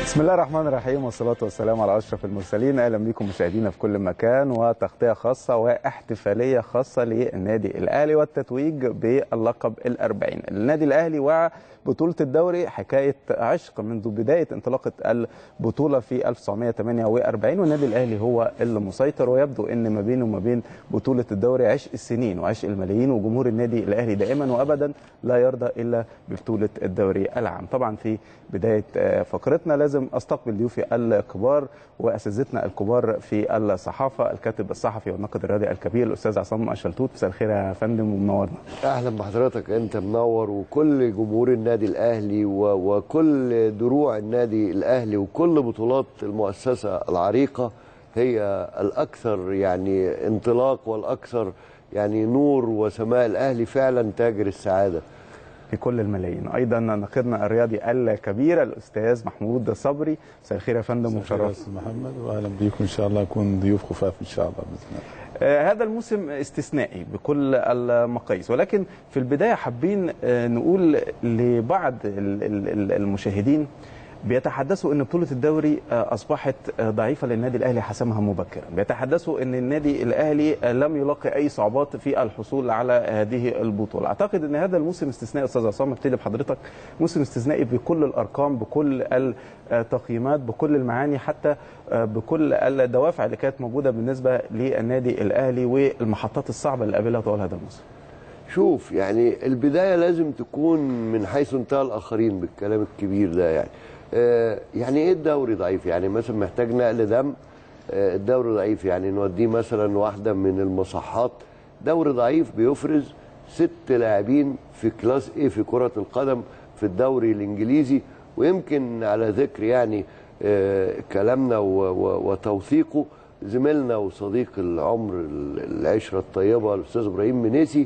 بسم الله الرحمن الرحيم والصلاة والسلام على أشرف المرسلين أهلا بكم مشاهدينا في كل مكان وتغطية خاصة واحتفالية خاصة للنادي الأهلي والتتويج باللقب الأربعين النادي الأهلي وبطولة الدوري حكاية عشق منذ بداية انطلاقة البطولة في 1948 والنادي الأهلي هو اللي مسيطر ويبدو أن ما بينه وما بين بطولة الدوري عشق السنين وعشق الملايين وجمهور النادي الأهلي دائما وأبدا لا يرضى إلا ببطولة الدوري العام طبعا في بداية فقرتنا لازم استقبل ضيوفي الكبار واساتذتنا الكبار في الصحافه الكاتب الصحفي والناقد الرياضي الكبير الاستاذ عصام الشلتوت مساء الخير يا فندم ومنورنا اهلا بحضرتك انت منور وكل جمهور النادي الاهلي و... وكل دروع النادي الاهلي وكل بطولات المؤسسه العريقه هي الاكثر يعني انطلاق والاكثر يعني نور وسماء الاهلي فعلا تاجر السعاده في كل الملايين ايضا ناقدنا الرياضي الكبير الاستاذ محمود صبري مساء الخير يا فندم ومشرف محمد واهلا بيكم ان شاء الله نكون ضيوف خفاف ان شاء الله باذن الله آه هذا الموسم استثنائي بكل المقاييس ولكن في البدايه حابين آه نقول لبعض المشاهدين بيتحدثوا ان بطوله الدوري اصبحت ضعيفه للنادي الاهلي حسمها مبكرا بيتحدثوا ان النادي الاهلي لم يلاقي اي صعوبات في الحصول على هذه البطوله اعتقد ان هذا الموسم استثنائي استاذ عصام ابتدي بحضرتك موسم استثنائي بكل الارقام بكل التقييمات بكل المعاني حتى بكل الدوافع اللي كانت موجوده بالنسبه للنادي الاهلي والمحطات الصعبه اللي قابلها طوال هذا الموسم شوف يعني البدايه لازم تكون من حيث انتهى الاخرين بالكلام الكبير ده يعني يعني ايه الدوري ضعيف يعني مثلا محتاج نقل دم الدوري ضعيف يعني نوديه مثلا واحده من المصحات دوري ضعيف بيفرز ست لاعبين في كلاس ايه في كره القدم في الدوري الانجليزي ويمكن على ذكر يعني كلامنا وتوثيقه زميلنا وصديق العمر العشره الطيبه الاستاذ ابراهيم منيسي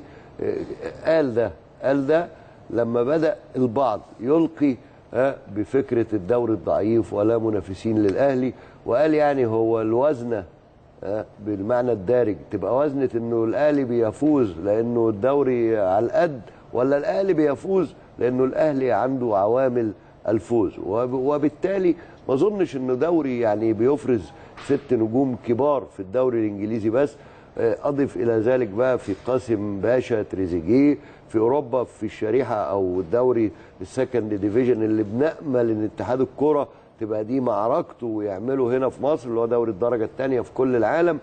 قال ده قال ده لما بدا البعض يلقي بفكره الدوري الضعيف ولا منافسين للاهلي وقال يعني هو الوزنه بالمعنى الدارج تبقى وزنه انه الاهلي بيفوز لانه الدوري على القد ولا الاهلي بيفوز لانه الاهلي عنده عوامل الفوز وبالتالي ما اظنش انه دوري يعني بيفرز ست نجوم كبار في الدوري الانجليزي بس اضف الى ذلك بقى في قاسم باشا تريزيجيه في اوروبا في الشريحه او الدوري السكند ديفيجن اللي بنامل ان اتحاد الكره تبقى دي معركته ويعملوا هنا في مصر اللي هو دوري الدرجه الثانيه في كل العالم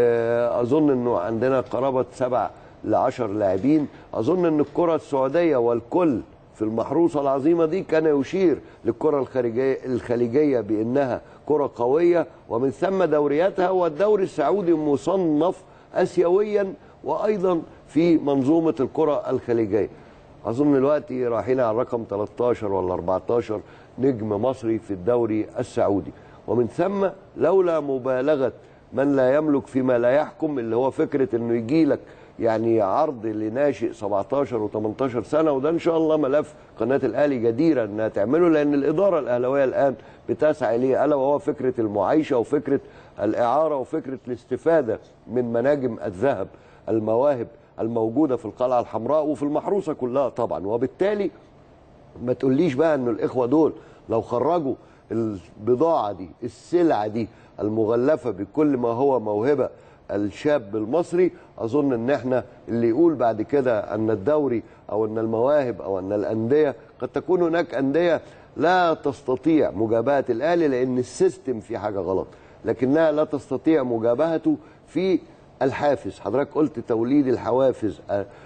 اظن انه عندنا قرابه سبع ل 10 لاعبين اظن ان الكره السعوديه والكل في المحروسه العظيمه دي كان يشير للكره الخارجيه الخليجيه بانها كره قويه ومن ثم دورياتها والدوري السعودي مصنف اسيويا وايضا في منظومه الكره الخليجيه اظن دلوقتي رايحين على الرقم 13 ولا 14 نجم مصري في الدوري السعودي ومن ثم لولا مبالغه من لا يملك فيما لا يحكم اللي هو فكره انه يجي لك يعني عرض لناشئ 17 و18 سنه وده ان شاء الله ملف قناه الاهلي جديره انها تعمله لان الاداره الاهلاويه الان بتسعى اليه الا وهو فكره المعايشه وفكره الاعاره وفكره الاستفاده من مناجم الذهب المواهب الموجوده في القلعه الحمراء وفي المحروسه كلها طبعا وبالتالي ما تقوليش بقى انه الاخوه دول لو خرجوا البضاعه دي السلعه دي المغلفه بكل ما هو موهبه الشاب المصري اظن ان احنا اللي يقول بعد كده ان الدوري او ان المواهب او ان الانديه قد تكون هناك انديه لا تستطيع مجابهه الاهلي لان السيستم في حاجه غلط لكنها لا تستطيع مجابهته في الحافز حضرتك قلت توليد الحوافز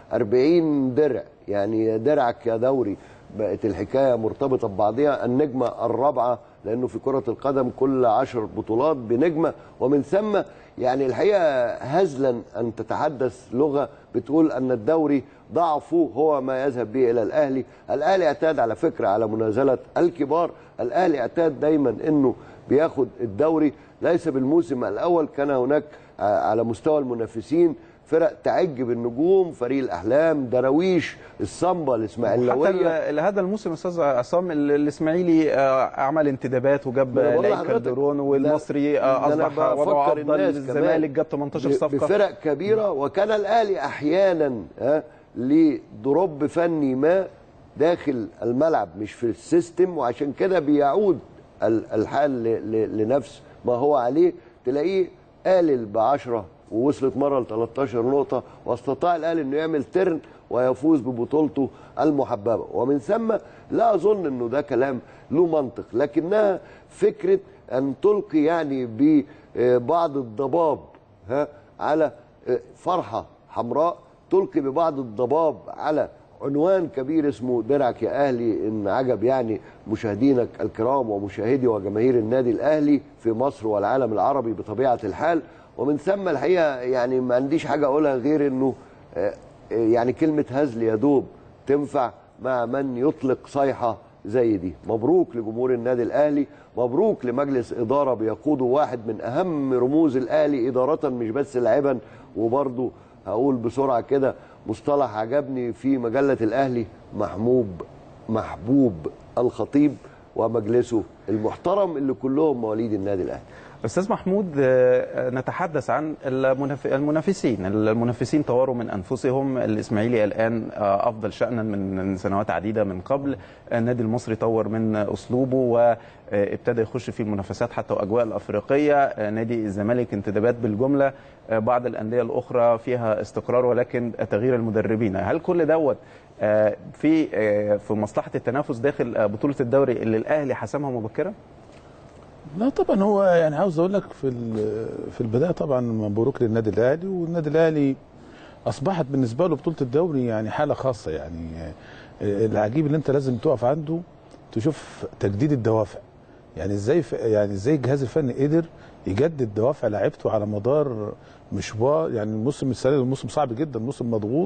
40 درع يعني درعك يا دوري بقت الحكايه مرتبطه ببعضها النجمه الرابعه لانه في كره القدم كل عشر بطولات بنجمه ومن ثم يعني الحقيقه هزلا ان تتحدث لغه بتقول ان الدوري ضعفه هو ما يذهب به الى الاهلي، الاهلي اعتاد على فكره على منازله الكبار، الاهلي اعتاد دايما انه بياخد الدوري ليس بالموسم الاول كان هناك على مستوى المنافسين فرق تعج بالنجوم فريق الاحلام دراويش الصمبا الاسماعيلاويه حتى هذا الموسم استاذ عصام الاسماعيلي عمل انتدابات وجاب لاعب كالدرون والمصري اصبح وضعه افضل الزمالك جاب 18 صفقه بفرق كبيره وكان الاهلي احيانا لضرب فني ما داخل الملعب مش في السيستم وعشان كده بيعود ال- الحال ل- ل- لنفس ما هو عليه تلاقيه قالل ب 10 ووصلت مره ل 13 نقطه واستطاع الاهلي انه يعمل ترن ويفوز ببطولته المحببه ومن ثم لا اظن انه ده كلام له منطق لكنها فكره ان تلقي يعني ببعض الضباب ها على فرحه حمراء تلقي ببعض الضباب على عنوان كبير اسمه درعك يا اهلي ان عجب يعني مشاهدينك الكرام ومشاهدي وجماهير النادي الاهلي في مصر والعالم العربي بطبيعه الحال ومن ثم الحقيقه يعني ما عنديش حاجه اقولها غير انه آه، آه، يعني كلمه هزل يا دوب تنفع مع من يطلق صيحه زي دي مبروك لجمهور النادي الاهلي مبروك لمجلس اداره بيقوده واحد من اهم رموز الاهلي اداره مش بس لاعبا وبرضه هقول بسرعه كده مصطلح عجبني في مجله الاهلي محموب محبوب الخطيب ومجلسه المحترم اللي كلهم مواليد النادي الاهلي استاذ محمود آه، نتحدث عن المناف- المنافسين المنافسين طوروا من انفسهم الاسماعيلي الان آه، افضل شانا من سنوات عديده من قبل النادي المصري طور من اسلوبه وابتدى يخش في المنافسات حتى واجواء الافريقيه آه، نادي الزمالك انتدابات بالجمله آه، بعض الانديه الاخرى فيها استقرار ولكن تغيير المدربين هل كل دوت آه، في آه، في مصلحه التنافس داخل آه، بطوله الدوري اللي الاهلي حسمها مبكرا لا طبعا هو يعني عاوز اقول لك في ال- في البدايه طبعا مبروك للنادي الاهلي والنادي الاهلي اصبحت بالنسبه له بطوله الدوري يعني حاله خاصه يعني آه، العجيب اللي انت لازم تقف عنده تشوف تجديد الدوافع يعني ازاي ف- يعني ازاي الجهاز الفني قدر يجدد دوافع لعيبته على مدار مشوار يعني الموسم السنه ده موسم صعب جدا موسم مضغوط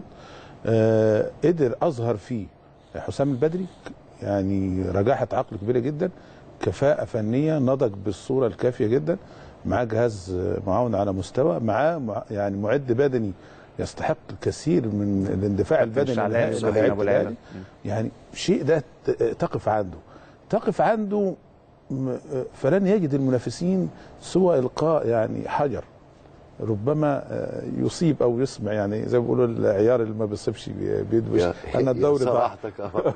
آه قدر اظهر فيه حسام البدري يعني رجاحه عقل كبيره جدا كفاءه فنيه نضج بالصوره الكافيه جدا معاه جهاز آه، معاون على مستوى معاه مع- يعني معد بدني يستحق الكثير من الاندفاع البدني شعلان للعيبة وسفيان أبو العلا. الأهلي. يعني شيء ده ت- تقف عنده تقف عنده م- فلن يجد المنافسين سوى القاء يعني حجر ربما آه، يصيب او يسمع يعني زي ما بيقولوا العيار اللي ما بيصيبش بي- بيدوش ان الدوري ضعيف صراحتك أهو.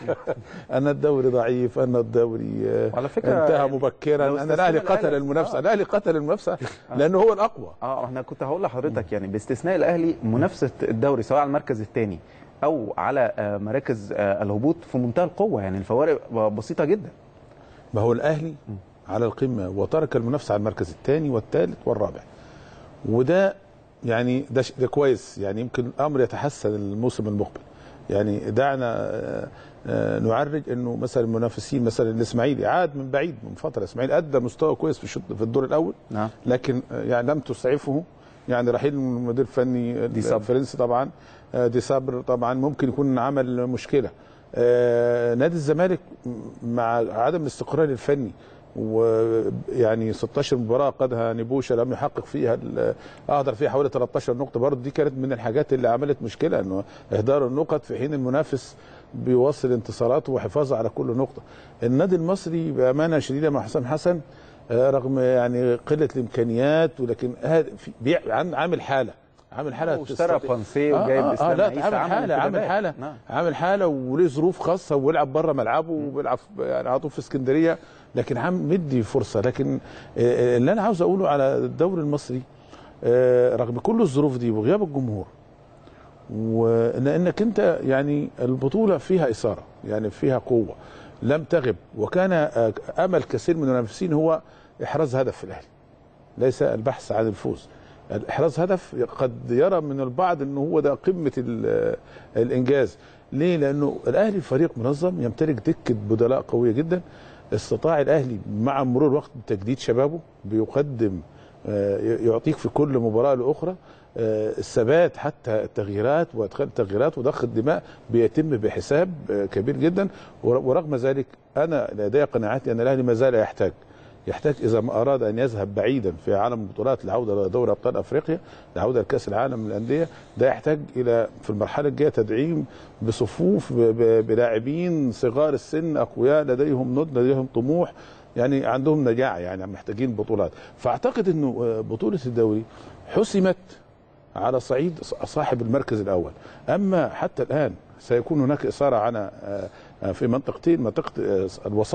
ان الدوري ضعيف ان الدوري آه، وعلى فكرة انتهى يعني لو مبكرا ان استثنى الاهلي قتل الأهلي- المنافسه آه. الاهلي قتل المنافسه لانه هو الاقوى اه انا كنت هقول لحضرتك يعني باستثناء الاهلي منافسه الدوري سواء على المركز الثاني او على آه، مراكز آه، الهبوط في منتهى القوه يعني الفوارق بسيطه جدا ما هو الاهلي على القمه وترك المنافسه على المركز الثاني والثالث والرابع وده يعني ده, ش- ده كويس يعني يمكن الامر يتحسن الموسم المقبل يعني دعنا آه، آه، نعرج انه مثلا المنافسين مثلا الاسماعيلي عاد من بعيد من فتره الاسماعيلي ادى مستوى كويس في الشوط في الدور الاول نعم لكن آه، يعني لم تسعفه يعني رحيل المدير الفني دي صبر. الفرنسي طبعا آه، دي صبر طبعا ممكن يكون عمل مشكله آه، نادي الزمالك مع عدم الاستقرار الفني ويعني 16 مباراه قادها نبوشه لم يحقق فيها ال- اهدر فيها حوالي 13 نقطه برضه دي كانت من الحاجات اللي عملت مشكله انه اهدار النقط في حين المنافس بيواصل انتصاراته وحفاظه على كل نقطه النادي المصري بامانه شديده مع حسام حسن آه، رغم يعني قله الامكانيات ولكن هذا في- بيع- عن- عامل حاله عامل حاله واشترى تستطيع- بانسيه آه، وجايب آه، اسلام آه لا عيسى عامل عمل حاله عامل انتدابات. حاله نعم. عامل حاله وليه ظروف خاصه وبيلعب بره ملعبه وبيلعب يعني على طول في اسكندريه لكن عم مدي فرصه لكن آه، اللي انا عاوز اقوله على الدوري المصري آه، رغم كل الظروف دي وغياب الجمهور ولانك انت يعني البطوله فيها اثاره يعني فيها قوه لم تغب وكان آه، امل كثير من المنافسين هو احراز هدف في الاهلي ليس البحث عن الفوز احراز هدف قد يرى من البعض انه هو ده قمه ال- الانجاز ليه لانه الاهلي فريق منظم يمتلك دكه بدلاء قويه جدا استطاع الاهلي مع مرور الوقت بتجديد شبابه بيقدم آه، يعطيك في كل مباراه لاخرى آه، الثبات حتى التغييرات وادخال التغييرات وضخ الدماء بيتم بحساب آه، كبير جدا ور- ورغم ذلك انا لدي قناعتي ان الاهلي ما زال يحتاج يحتاج اذا ما اراد ان يذهب بعيدا في عالم البطولات العوده لدوري ابطال افريقيا العوده لكاس العالم للانديه ده يحتاج الى في المرحله الجايه تدعيم بصفوف ب- ب- بلاعبين صغار السن اقوياء لديهم نضج لديهم طموح يعني عندهم نجاعه يعني محتاجين بطولات فاعتقد انه آه، بطوله الدوري حسمت على صعيد صاحب المركز الاول اما حتى الان سيكون هناك اثاره على آه، آه، في منطقتين منطقه آه، الوصافه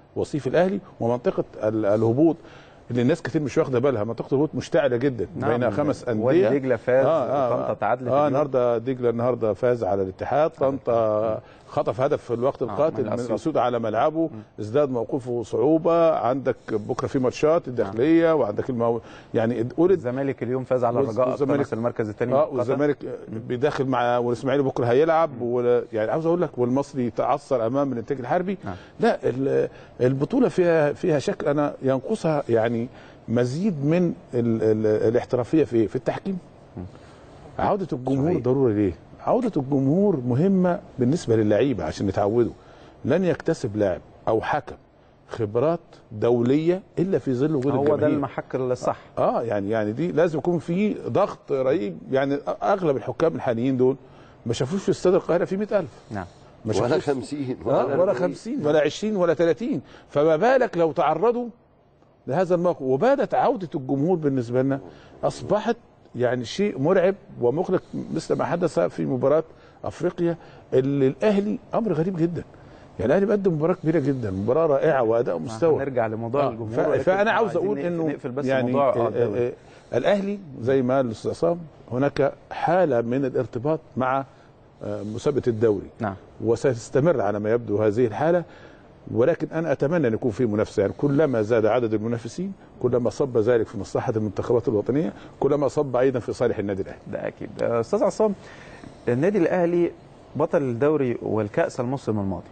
وصيف الاهلي ومنطقه ال- الهبوط اللي الناس كتير مش واخده بالها منطقه الهبوط مشتعله جدا نعم. بين خمس انديه وادي دجلة فاز اه وطنطا اه, تعادلت آه اليوم. النهارده دجله النهارده فاز على الاتحاد طنطا خطف هدف في الوقت القاتل من من أسيوط. اسيوط على ملعبه ازداد موقفه صعوبه عندك بكره في ماتشات الداخليه وعندك المو... يعني قول الزمالك اليوم فاز على والز- الرجاء والزمالك- اقتنص المركز الثاني اه والزمالك بيداخل مع والاسماعيلي بكره هيلعب ولا يعني عاوز اقول لك والمصري تعثر امام الانتاج الحربي نعم. لا ال- البطوله فيها فيها شكل انا ينقصها يعني مزيد من ال ال الاحترافيه في ايه؟ في التحكيم عوده الجمهور صحيح. ضروري ليه؟ عوده الجمهور مهمه بالنسبه للعيبه عشان يتعودوا لن يكتسب لاعب او حكم خبرات دوليه الا في ظل وجود هو ده الجماهير. المحك الصح اه يعني يعني دي لازم يكون في ضغط رهيب يعني اغلب الحكام الحاليين دول ما شافوش في استاد القاهره في 100000 نعم ما ولا شافوش 50 آه ولا 40. 50 ولا 20 ولا 30 فما بالك لو تعرضوا لهذا الموقف وبدت عوده الجمهور بالنسبه لنا اصبحت يعني شيء مرعب ومقلق مثل ما حدث في مباراه افريقيا اللي الاهلي امر غريب جدا يعني الاهلي بقدم مباراه كبيره جدا مباراه رائعه واداء مستوى نرجع لموضوع آه، الجمهور ف- ولكن فانا عاوز عايزين اقول نقفل- انه نقفل بس يعني موضوع آه، آه، الدوري. آه، آه، الاهلي زي ما قال الاستاذ عصام هناك حاله من الارتباط مع آه، مسابقه الدوري نعم وستستمر على ما يبدو هذه الحاله ولكن انا اتمنى ان يكون في منافسه يعني كلما زاد عدد المنافسين كلما صب ذلك في مصلحه المنتخبات الوطنيه كلما صب ايضا في صالح النادي الاهلي ده اكيد آه، استاذ عصام النادي الاهلي بطل الدوري والكاس الموسم الماضي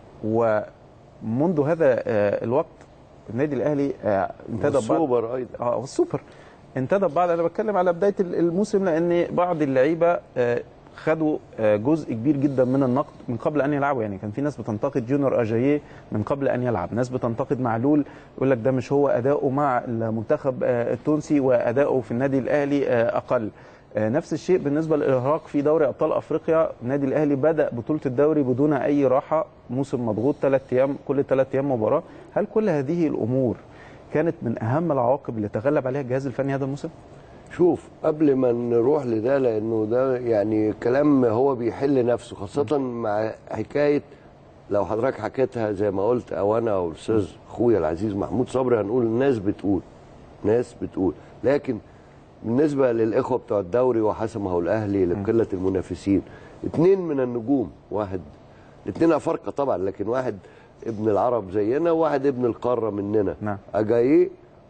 ومنذ هذا آه، الوقت النادي الاهلي آه، انتدب بعض والسوبر ايضا اه والسوبر انتدب بعض انا بتكلم على بدايه الموسم لان بعض اللعيبه آه، خدوا آه، جزء كبير جدا من النقد من قبل ان يلعبوا يعني كان في ناس بتنتقد جونيور اجاييه من قبل ان يلعب ناس بتنتقد معلول يقول لك ده مش هو اداؤه مع المنتخب آه، التونسي واداؤه في النادي الاهلي آه، اقل آه، نفس الشيء بالنسبه للارهاق في دوري ابطال افريقيا النادي الاهلي بدا بطوله الدوري بدون اي راحه موسم مضغوط ثلاث ايام كل ثلاث ايام مباراه هل كل هذه الامور كانت من اهم العواقب اللي تغلب عليها الجهاز الفني هذا الموسم شوف قبل ما نروح لده لانه ده يعني كلام هو بيحل نفسه خاصه مع حكايه لو حضرتك حكيتها زي ما قلت او انا او الاستاذ اخويا العزيز محمود صبري هنقول الناس بتقول ناس بتقول لكن بالنسبه للاخوه بتوع الدوري وحسمه الاهلي لقله المنافسين اثنين من النجوم واحد الاثنين افارقه طبعا لكن واحد ابن العرب زينا وواحد ابن القاره مننا نعم. اجاييه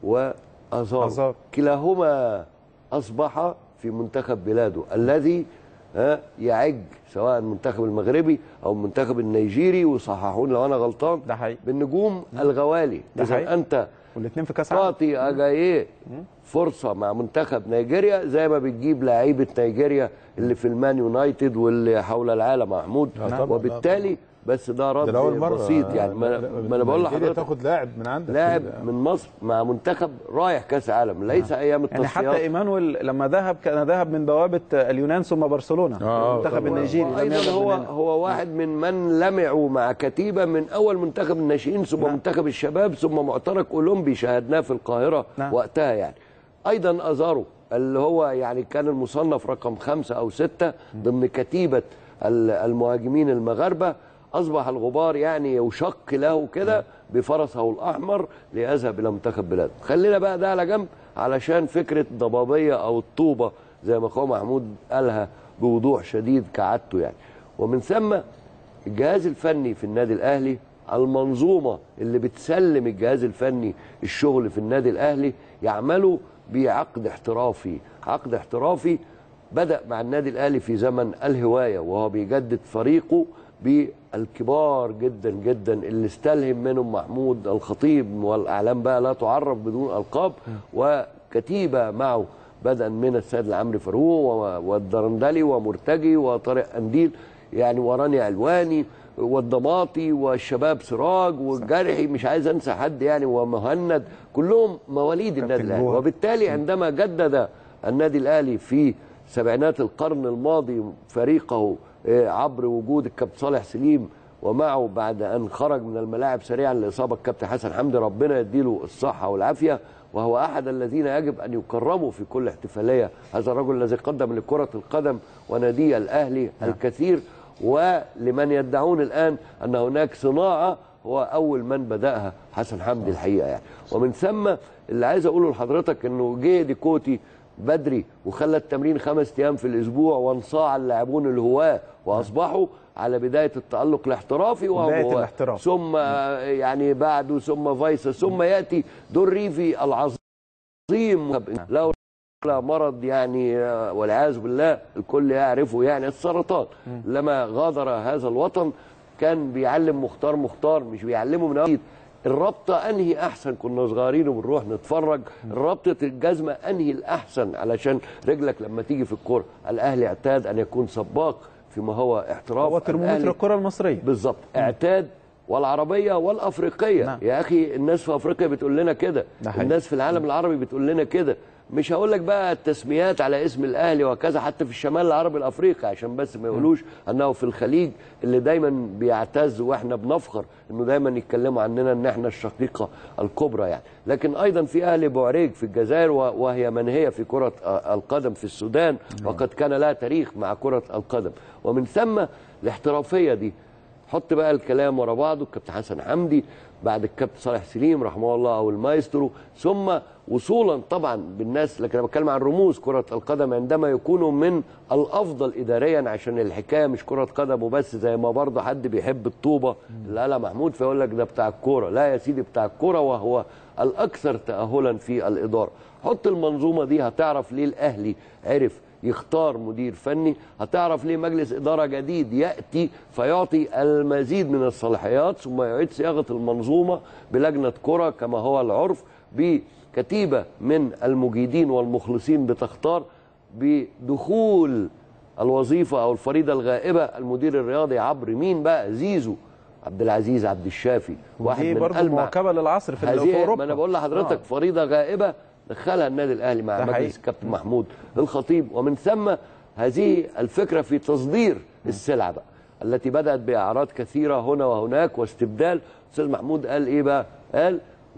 وازار أزار. كلاهما اصبح في منتخب بلاده الذي ها، يعج سواء المنتخب المغربي او المنتخب النيجيري وصححوني لو انا غلطان ده حقيقي بالنجوم الغوالي ده اذا حقيقي. انت والاثنين في كاس عالم تعطي اجاييه فرصه مع منتخب نيجيريا زي ما بتجيب لعيبه نيجيريا اللي في المان يونايتد واللي حول العالم محمود آه طبعاً، وبالتالي بس ده رد ده لأول مرة بسيط يعني ما, ما انا بقول نيجيريا لحضرتك تاخد لاعب من عندك لاعب في- من مصر مع منتخب رايح كاس عالم ليس ايام يعني التصفيات حتى ايمانويل لما ذهب كان ذهب من بوابه اليونان ثم برشلونه آه، المنتخب طبعاً. النيجيري لم ايضا يذهب هو من هنا. هو واحد من من لمعوا مع كتيبه من اول منتخب الناشئين ثم نعم. منتخب الشباب ثم معترك اولمبي شاهدناه في القاهره نعم. وقتها يعني ايضا ازارو اللي هو يعني كان المصنف رقم خمسة او ستة ضمن كتيبه ال- المهاجمين المغاربه اصبح الغبار يعني يشق له كده بفرسه الاحمر ليذهب الى منتخب بلاده خلينا بقى ده على جنب علشان فكره ضبابيه او الطوبه زي ما اخويا محمود قالها بوضوح شديد كعادته يعني ومن ثم الجهاز الفني في النادي الاهلي المنظومه اللي بتسلم الجهاز الفني الشغل في النادي الاهلي يعملوا بعقد احترافي عقد احترافي بدا مع النادي الاهلي في زمن الهوايه وهو بيجدد فريقه بالكبار جدا جدا اللي استلهم منهم محمود الخطيب والاعلام بقى لا تعرف بدون القاب وكتيبه معه بدءا من السيد العمري فاروق و- والدرندلي ومرتجي وطارق انديل يعني وراني علواني والضماطي والشباب سراج والجرحي مش عايز انسى حد يعني ومهند كلهم مواليد النادي الاهلي جوهر. وبالتالي عندما جدد النادي الاهلي في سبعينات القرن الماضي فريقه آه، عبر وجود الكابتن صالح سليم ومعه بعد ان خرج من الملاعب سريعا لاصابه الكابتن حسن حمدي ربنا يديله الصحه والعافيه وهو احد الذين يجب ان يكرموا في كل احتفاليه هذا الرجل الذي قدم لكره القدم ونادي الاهلي الكثير ولمن يدعون الان ان هناك صناعه هو اول من بداها حسن حمدي الحقيقه يعني ومن ثم اللي عايز اقوله لحضرتك انه جه ديكوتي بدري وخلى التمرين خمس ايام في الاسبوع وانصاع اللاعبون الهواه واصبحوا على بدايه التالق الاحترافي وهو بداية هو. الاحتراف. ثم يعني بعده ثم فايسا ثم ياتي دور ريفي العظيم له لا مرض يعني آه، والعياذ بالله الكل يعرفه يعني السرطان لما غادر هذا الوطن كان بيعلم مختار مختار مش بيعلمه من أول الرابطة أنهي أحسن كنا صغيرين وبنروح نتفرج رابطة الجزمة أنهي الأحسن علشان رجلك لما تيجي في الكورة الأهلي اعتاد أن يكون سباق فيما هو احتراف هو ترمومتر الأهلي الكره المصريه بالظبط اعتاد والعربيه والافريقيه نعم. يا اخي الناس في افريقيا بتقول لنا كده ده حقيقي. الناس في العالم العربي بتقول لنا كده مش هقول لك بقى التسميات على اسم الاهلي وكذا حتى في الشمال العربي الافريقي عشان بس ما يقولوش انه في الخليج اللي دايما بيعتز واحنا بنفخر انه دايما يتكلموا عننا ان احنا الشقيقه الكبرى يعني لكن ايضا في اهل بوعريج في الجزائر و- وهي منهيه في كره آه، القدم في السودان وقد كان لها تاريخ مع كره القدم ومن ثم الاحترافيه دي حط بقى الكلام ورا بعضه الكابتن حسن حمدي بعد الكابتن صالح سليم رحمه الله او المايسترو ثم وصولا طبعا بالناس لكن انا بتكلم عن رموز كره القدم عندما يكونوا من الافضل اداريا عشان الحكايه مش كره قدم وبس زي ما برضه حد بيحب الطوبه اللي قالها محمود فيقول لك ده بتاع الكوره لا يا سيدي بتاع الكوره وهو الاكثر تاهلا في الاداره حط المنظومه دي هتعرف ليه الاهلي عرف يختار مدير فني هتعرف ليه مجلس إدارة جديد يأتي فيعطي المزيد من الصلاحيات ثم يعيد صياغة المنظومة بلجنة كرة كما هو العرف بكتيبة من المجيدين والمخلصين بتختار بدخول الوظيفة أو الفريضة الغائبة المدير الرياضي عبر مين بقى زيزو عبد العزيز عبد الشافي ودي برضه ألمع مواكبه للعصر في, في هذه اوروبا ما انا بقول لحضرتك آه. فريضه غائبه دخلها النادي الاهلي مع ده مجلس حقيقي. الكابتن محمود الخطيب ومن ثم هذه الفكره في تصدير السلعه بقى التي بدات باعراض كثيره هنا وهناك واستبدال استاذ محمود قال ايه بقى؟ قال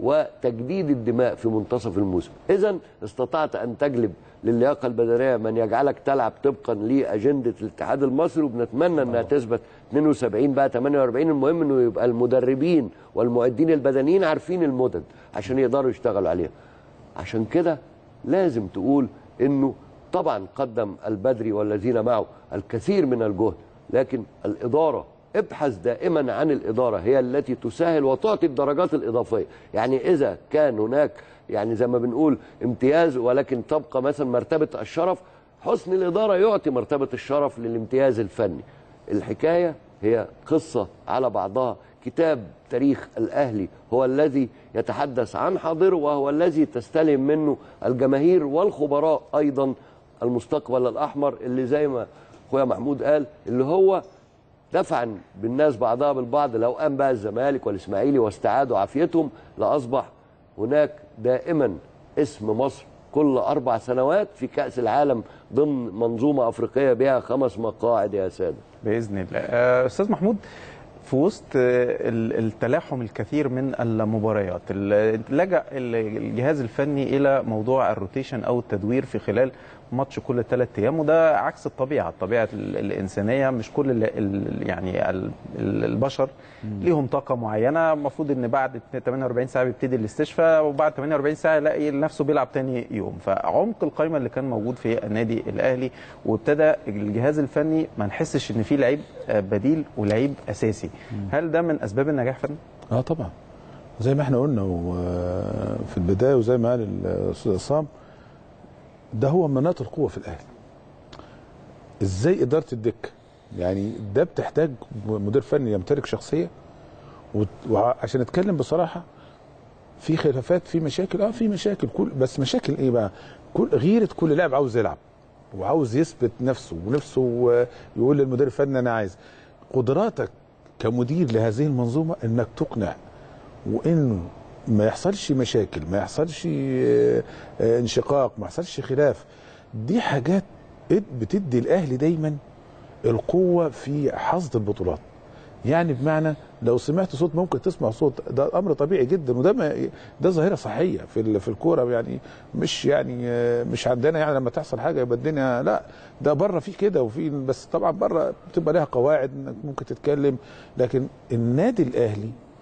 وتجديد الدماء في منتصف الموسم اذا استطعت ان تجلب للياقه البدنيه من يجعلك تلعب طبقا لاجنده الاتحاد المصري وبنتمنى انها تثبت 72 بقى 48 المهم انه يبقى المدربين والمعدين البدنيين عارفين المدد عشان يقدروا يشتغلوا عليها عشان كده لازم تقول انه طبعا قدم البدري والذين معه الكثير من الجهد لكن الاداره ابحث دائما عن الاداره هي التي تسهل وتعطي الدرجات الاضافيه يعني اذا كان هناك يعني زي ما بنقول امتياز ولكن تبقى مثلا مرتبه الشرف حسن الاداره يعطي مرتبه الشرف للامتياز الفني الحكايه هي قصه على بعضها كتاب تاريخ الاهلي هو الذي يتحدث عن حاضره وهو الذي تستلهم منه الجماهير والخبراء ايضا المستقبل الاحمر اللي زي ما اخويا محمود قال اللي هو دفعا بالناس بعضها بالبعض لو قام بقى الزمالك والاسماعيلي واستعادوا عافيتهم لاصبح هناك دائما اسم مصر كل اربع سنوات في كاس العالم ضمن منظومه افريقيه بها خمس مقاعد يا ساده باذن الله آه، استاذ محمود في وسط آه، ال- التلاحم الكثير من المباريات ال- لجأ ال- الجهاز الفني الى موضوع الروتيشن او التدوير في خلال ماتش كل ثلاث ايام وده عكس الطبيعه الطبيعه ال- الانسانيه مش كل ال ال يعني ال ال البشر ليهم طاقه معينه المفروض ان بعد 48 ساعه بيبتدي الاستشفاء وبعد 48 ساعه يلاقي نفسه بيلعب تاني يوم فعمق القائمه اللي كان موجود في النادي الاهلي وابتدى الجهاز الفني ما نحسش ان في لعيب آه، بديل ولعيب اساسي هل ده من اسباب النجاح فني اه طبعا زي ما احنا قلنا و- في البدايه وزي ما قال الاستاذ عصام ده هو مناط القوه في الاهلي ازاي اداره الدكه يعني ده بتحتاج مدير فني يمتلك شخصيه وت- وعشان نتكلم بصراحه في خلافات في مشاكل اه في مشاكل كل بس مشاكل ايه بقى كل غيره كل لاعب عاوز يلعب وعاوز يثبت نفسه ونفسه آه، يقول للمدير الفني انا عايز قدراتك كمدير لهذه المنظومه انك تقنع وانه ما يحصلش مشاكل ما يحصلش آه، آه، انشقاق ما يحصلش خلاف دي حاجات بتدي الاهلي دايما القوه في حصد البطولات يعني بمعنى لو سمعت صوت ممكن تسمع صوت ده امر طبيعي جدا وده ما ده ظاهره صحيه في ال- في الكوره يعني مش يعني آه، مش عندنا يعني لما تحصل حاجه يبقى الدنيا لا ده بره في كده وفي بس طبعا بره بتبقى لها قواعد انك ممكن تتكلم لكن النادي الاهلي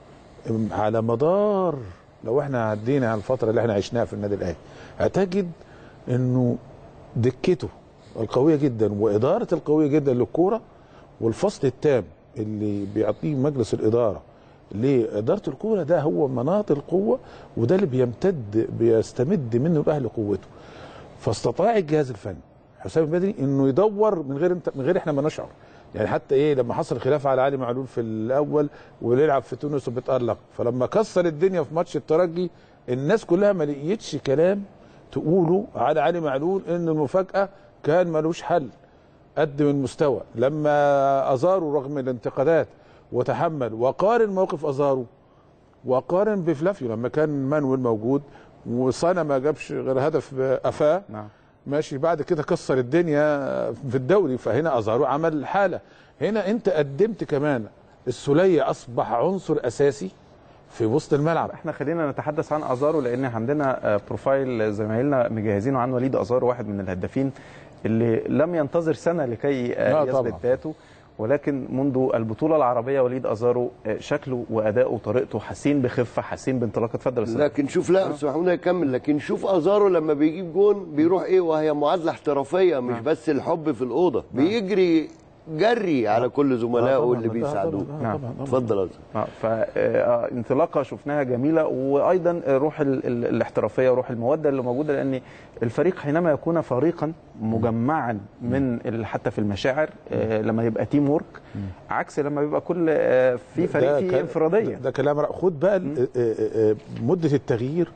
على مدار لو احنا عدينا على الفتره اللي احنا عشناها في النادي الاهلي هتجد انه دكته القويه جدا واداره القويه جدا للكوره والفصل التام اللي بيعطيه مجلس الاداره لاداره الكوره ده هو مناط القوه وده اللي بيمتد بيستمد منه الاهلي قوته فاستطاع الجهاز الفني حسام البدري انه يدور من غير انت من غير احنا ما نشعر يعني حتى ايه لما حصل خلاف على علي معلول في الاول ويلعب في تونس وبيتالق فلما كسر الدنيا في ماتش الترجي الناس كلها ما لقيتش كلام تقوله على علي معلول ان المفاجاه كان ملوش حل قدم المستوى لما ازاروا رغم الانتقادات وتحمل وقارن موقف ازارو وقارن بفلافيو لما كان مانويل موجود وصانا ما جابش غير هدف قفاه نعم ماشي بعد كده كسر الدنيا في الدوري فهنا ازارو عمل حاله هنا انت قدمت كمان السوليه اصبح عنصر اساسي في وسط الملعب احنا خلينا نتحدث عن ازارو لان عندنا آه، بروفايل زمايلنا مجهزينه عن وليد ازارو واحد من الهدافين اللي لم ينتظر سنه لكي آه، لا يثبت طبعا. ذاته ولكن منذ البطوله العربيه وليد ازارو آه، شكله واداؤه وطريقته حاسين بخفه حاسين بانطلاقه اتفضل يا أستاذ. لكن شوف لا استاذ محمود هيكمل لكن شوف ازارو لما بيجيب جون بيروح ايه وهي معادله احترافيه مش بس الحب في الاوضه بيجري جري على كل زملائه طبعاً، اللي طبعاً، بيساعدوه طبعاً، نعم. طبعاً، طبعاً. اتفضل يا أستاذ. اه فانطلاقه شفناها جميله وايضا روح ال- ال- الاحترافيه وروح الموده اللي موجوده لان الفريق حينما يكون فريقا مجمعا من ال- حتى في المشاعر آه، لما يبقى تيم وورك عكس لما بيبقى كل آه، في فريق ده فيه كلام- انفراديه ده كلام رأ- خد بقى ال- آه، آه، آه، مده التغيير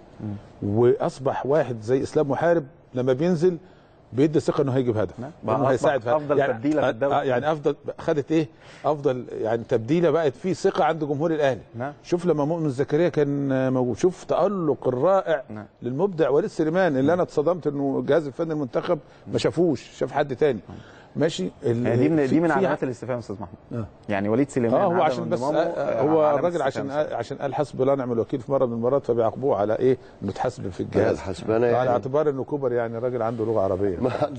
واصبح واحد زي اسلام محارب لما بينزل بيدي ثقه انه هيجيب هدف نعم. انه بقى هيساعد أصبح أفضل تبديلة في الدوري. آه، يعني افضل خدت ايه افضل يعني تبديله بقت في ثقه عند جمهور الاهلي نعم. شوف لما مؤمن زكريا كان آه، موجود شوف تالق الرائع نعم. للمبدع وليد سليمان اللي انا اتصدمت انه الجهاز الفني المنتخب ما شافوش شاف حد تاني ماشي ال- يعني دي من في- دي من في علامات الاستفهام يا استاذ محمود آه. يعني وليد سليمان اه هو عدم عشان بس انضمامه، آه آه، هو علامة الراجل عشان استفهام. عشان قال حسب الله ونعم الوكيل في مره من المرات فبيعاقبوه على ايه؟ انه اتحاسب في الجهاز الحسبانة على يعني. اعتبار انه كوبر يعني راجل عنده لغه عربيه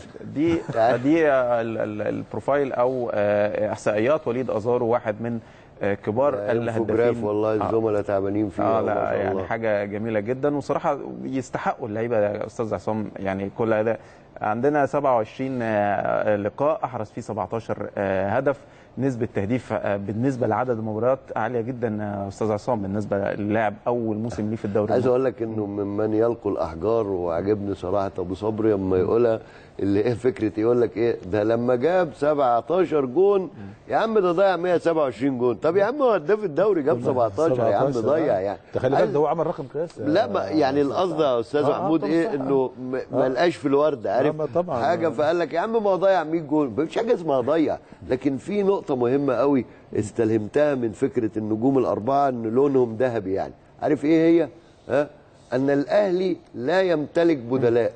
دي دي ال- ال- البروفايل او آه، احصائيات وليد ازارو واحد من آه، كبار انفوجراف الهدافين والله آه. الزملاء تعبانين فيه اه ما لا شاء يعني الله. حاجه جميله جدا وصراحه يستحقوا اللعيبه يا استاذ عصام يعني كل هذا عندنا 27 آه، لقاء احرز فيه 17 آه، هدف نسبة تهديف آه، بالنسبة لعدد المباريات عالية جدا آه، أستاذ عصام بالنسبة للاعب أول موسم ليه في الدوري عايز اقول لك انه ممن يلقوا الاحجار وعجبني صراحه ابو صبري لما يقولها اللي ايه فكره يقول لك ايه ده لما جاب 17 جون يا عم ده ضيع 127 جون طب يا عم هو هداف الدوري جاب 17 يا عم 17 ضيع آه. يعني تخلي بالك عايز- ده هو عمل رقم قياسي لا ما يعني القصد يا استاذ آه، آه، محمود طبعاً ايه صح. انه م- ما لقاش في الورد عارف ما طبعاً. حاجه فقال لك يا عم ما هو ضيع 100 جول مفيش حاجه اسمها ضيع لكن في نقطه مهمه قوي استلهمتها من فكره النجوم الاربعه ان لونهم ذهبي يعني عارف ايه هي ها ان الاهلي لا يمتلك بدلاء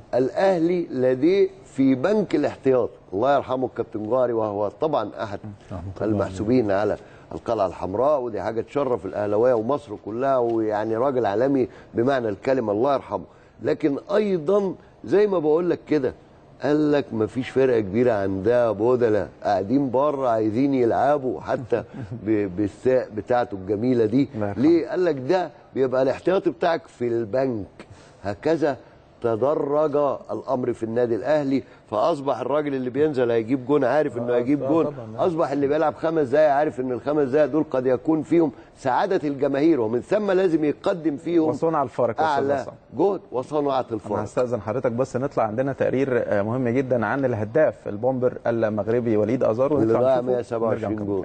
الاهلي لديه في بنك الاحتياط الله يرحمه الكابتن جوهري وهو طبعا احد المحسوبين على القلعه الحمراء ودي حاجه تشرف الاهلاويه ومصر كلها ويعني راجل عالمي بمعنى الكلمه الله يرحمه لكن ايضا زي ما بقول لك كده قال لك مفيش فرقه كبيره عندها بدله قاعدين بره عايزين يلعبوا حتى ب- بالساق بتاعته الجميله دي الله يرحمه. ليه قال لك ده بيبقى الاحتياطي بتاعك في البنك هكذا تدرج الامر في النادي الاهلي فاصبح الراجل اللي بينزل هيجيب جون عارف انه آه، هيجيب آه، جون طبعاً. اصبح اللي بيلعب خمس دقايق عارف ان الخمس دقايق دول قد يكون فيهم سعاده الجماهير ومن ثم لازم يقدم فيهم وصنع الفارق يا أستاذ اعلى عصام جهد وصناعه انا الفرق هستاذن حضرتك بس نطلع عندنا تقرير آه، مهم جدا عن الهداف البومبر المغربي وليد ازارو اللي نطلع ضيع نشوفه 127 ونرجع جول نكمل.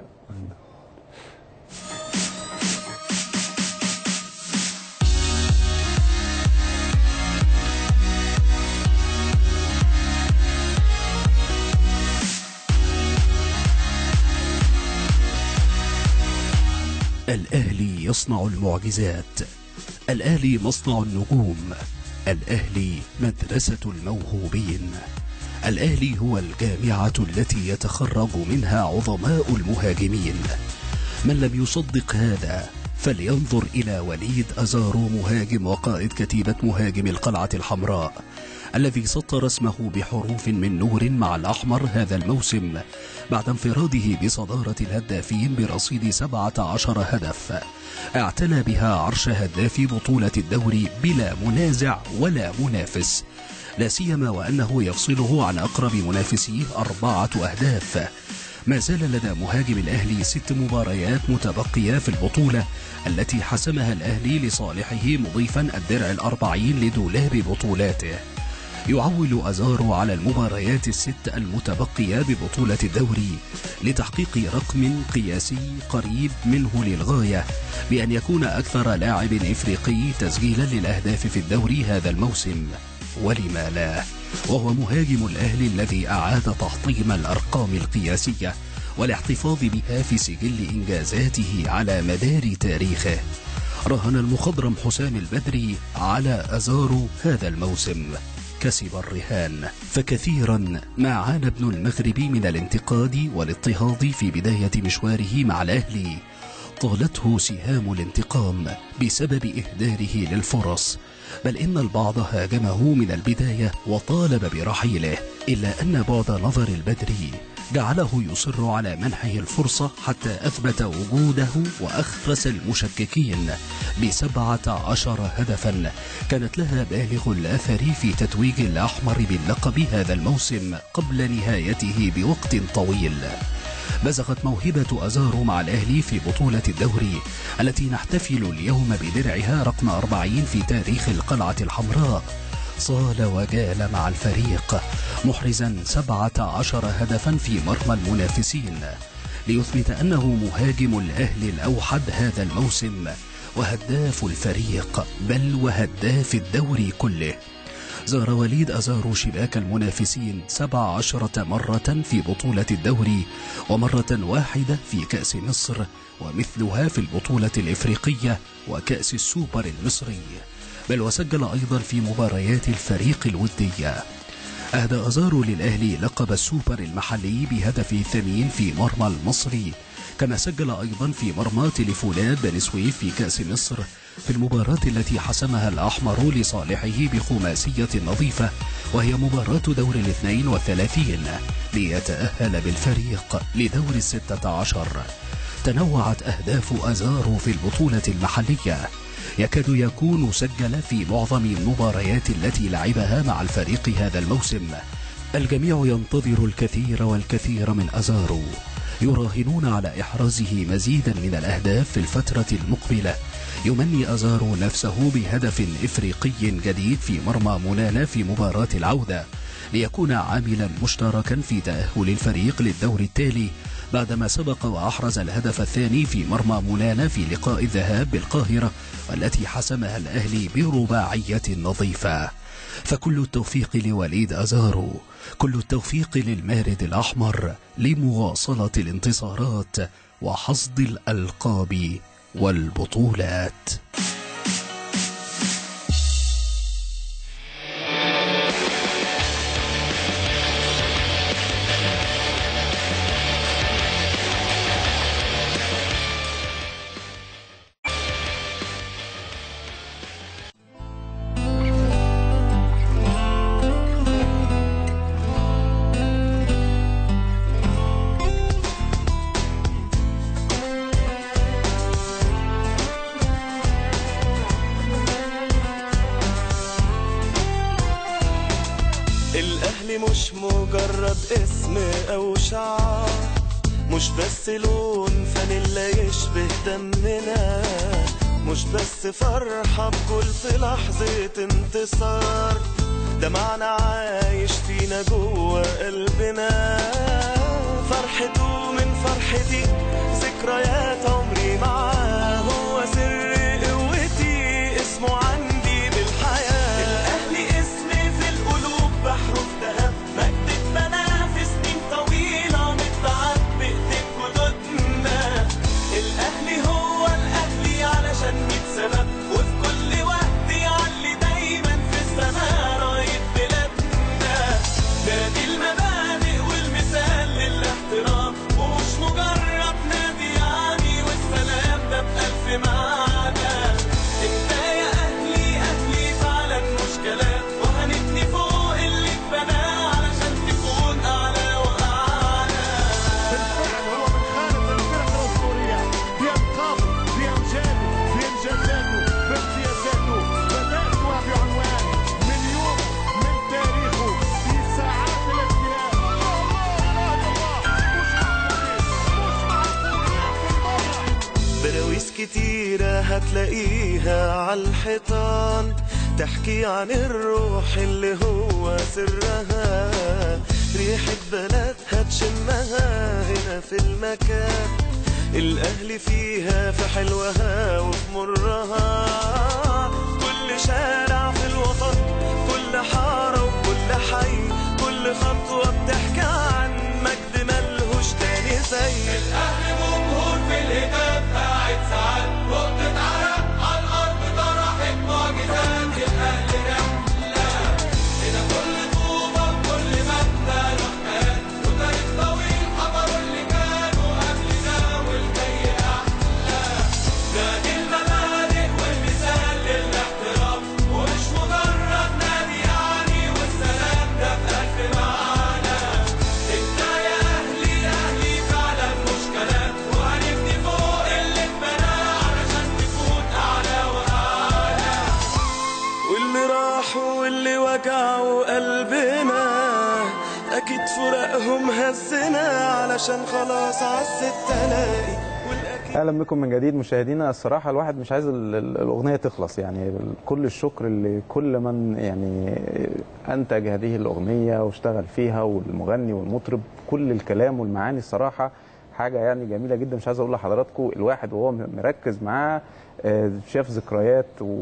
الأهلي يصنع المعجزات الأهلي مصنع النجوم الأهلي مدرسة الموهوبين الأهلي هو الجامعة التي يتخرج منها عظماء المهاجمين من لم يصدق هذا فلينظر إلى وليد أزارو مهاجم وقائد كتيبة مهاجم القلعة الحمراء الذي سطر اسمه بحروف من نور مع الأحمر هذا الموسم بعد انفراده بصدارة الهدافين برصيد 17 هدف اعتلى بها عرش هداف بطولة الدوري بلا منازع ولا منافس لا سيما وأنه يفصله عن أقرب منافسيه أربعة أهداف ما زال لدى مهاجم الأهلي ست مباريات متبقية في البطولة التي حسمها الأهلي لصالحه مضيفا الدرع الأربعين لدولاب بطولاته يعول أزارو على المباريات الست المتبقية ببطولة الدوري لتحقيق رقم قياسي قريب منه للغاية بأن يكون أكثر لاعب إفريقي تسجيلا للأهداف في الدوري هذا الموسم ولما لا وهو مهاجم الأهلي الذي أعاد تحطيم الأرقام القياسية والاحتفاظ بها في سجل إنجازاته على مدار تاريخه رهن المخضرم حسام البدري على أزارو هذا الموسم كسب الرهان فكثيرا ما عانى ابن المغرب من الانتقاد والاضطهاد في بداية مشواره مع الأهلي طالته سهام الانتقام بسبب إهداره للفرص بل إن البعض هاجمه من البداية وطالب برحيله إلا أن بعد نظر البدري جعله يصر على منحه الفرصة حتى أثبت وجوده وأخرس المشككين بسبعة عشر هدفا كانت لها بالغ الأثر في تتويج الأحمر باللقب هذا الموسم قبل نهايته بوقت طويل بزغت موهبة أزارو مع الأهلي في بطولة الدوري التي نحتفل اليوم بدرعها رقم 40 في تاريخ القلعة الحمراء صال وجال مع الفريق محرزا 17 هدفا في مرمى المنافسين ليثبت أنه مهاجم الأهلي الأوحد هذا الموسم وهداف الفريق بل وهداف الدوري كله زار وليد أزارو شباك المنافسين سبع عشرة مرة في بطولة الدوري ومرة واحدة في كأس مصر ومثلها في البطولة الإفريقية وكأس السوبر المصري بل وسجل أيضا في مباريات الفريق الودية أهدى أزارو للأهلي لقب السوبر المحلي بهدف ثمين في مرمى المصري كما سجل أيضا في مرمى تليفونات بني سويف في كأس مصر في المباراة التي حسمها الأحمر لصالحه بخماسية نظيفة وهي مباراة دور الاثنين والثلاثين ليتأهل بالفريق لدور الستة عشر تنوعت أهداف أزارو في البطولة المحلية يكاد يكون سجل في معظم المباريات التي لعبها مع الفريق هذا الموسم الجميع ينتظر الكثير والكثير من أزارو يراهنون على إحرازه مزيدا من الأهداف في الفترة المقبلة يمني أزارو نفسه بهدف إفريقي جديد في مرمى منانا في مباراة العودة ليكون عاملا مشتركا في تأهل الفريق للدور التالي بعدما سبق وأحرز الهدف الثاني في مرمى منانا في لقاء الذهاب بالقاهرة والتي حسمها الأهلي برباعية نظيفة فكل التوفيق لوليد أزارو كل التوفيق للمارد الأحمر لمواصلة الانتصارات وحصد الألقاب والبطولات الأهلي مش مجرد اسم أو شعار مش بس لون فانيلا يشبه دمنا مش بس فرحة بكل في لحظة انتصار ده معنى عايش فينا جوه قلبنا فرحته من فرحتي ذكريات عمري معاه هو سر قوتي اسمه عندي بالحياة الأهلي اسمي في القلوب بحرف ذهب مجد اتبنى في سنين طويلة متبعت بإيدين جدودنا الأهلي هو الأهلي علشان ميت سبب وفي كل وقت يعلي دايما في السماء راية بلادنا نادي المبادئ والمثال للاحترام ومش مجرد نادي كتيرة هتلاقيها عالحيطان تحكي عن الروح اللي هو سرها ريحة بلدها تشمها هنا في المكان الأهل فيها في حلوها وفي مرها كل شارع في الوطن كل حارة وكل حي كل خطوة بتحكي عن مجد ملهوش تاني زي الاهل جمهور في الهتاف قاعد ساعات نقطة عرق على الارض طرحت معجزات الاهل رحلة هنا كل طوبة وكل مبنى له حكايات وتاريخ طويل حضروا اللي كانوا قبلنا والجاي احلى نادي المبادئ والمثال للاحترام ومش مجرد نادي يعني والسلام ده في قلب معانا انت يا اهلي اهلي فعلا مش كلام وهنبني فوق اللي اتبنى علشان نكون اعلى واعلى واللي راحوا واللي وجعوا قلبنا اكيد فراقهم هزنا علشان خلاص عزت تلاقي والاكيد اهلا بكم من جديد مشاهدينا الصراحه الواحد مش عايز ال- ال- الاغنيه تخلص يعني كل الشكر لكل من يعني انتج هذه الاغنيه واشتغل فيها والمغني والمطرب كل الكلام والمعاني الصراحه حاجه يعني جميله جدا مش عايز اقول لحضراتكم الواحد وهو مركز معاه آه، شاف ذكريات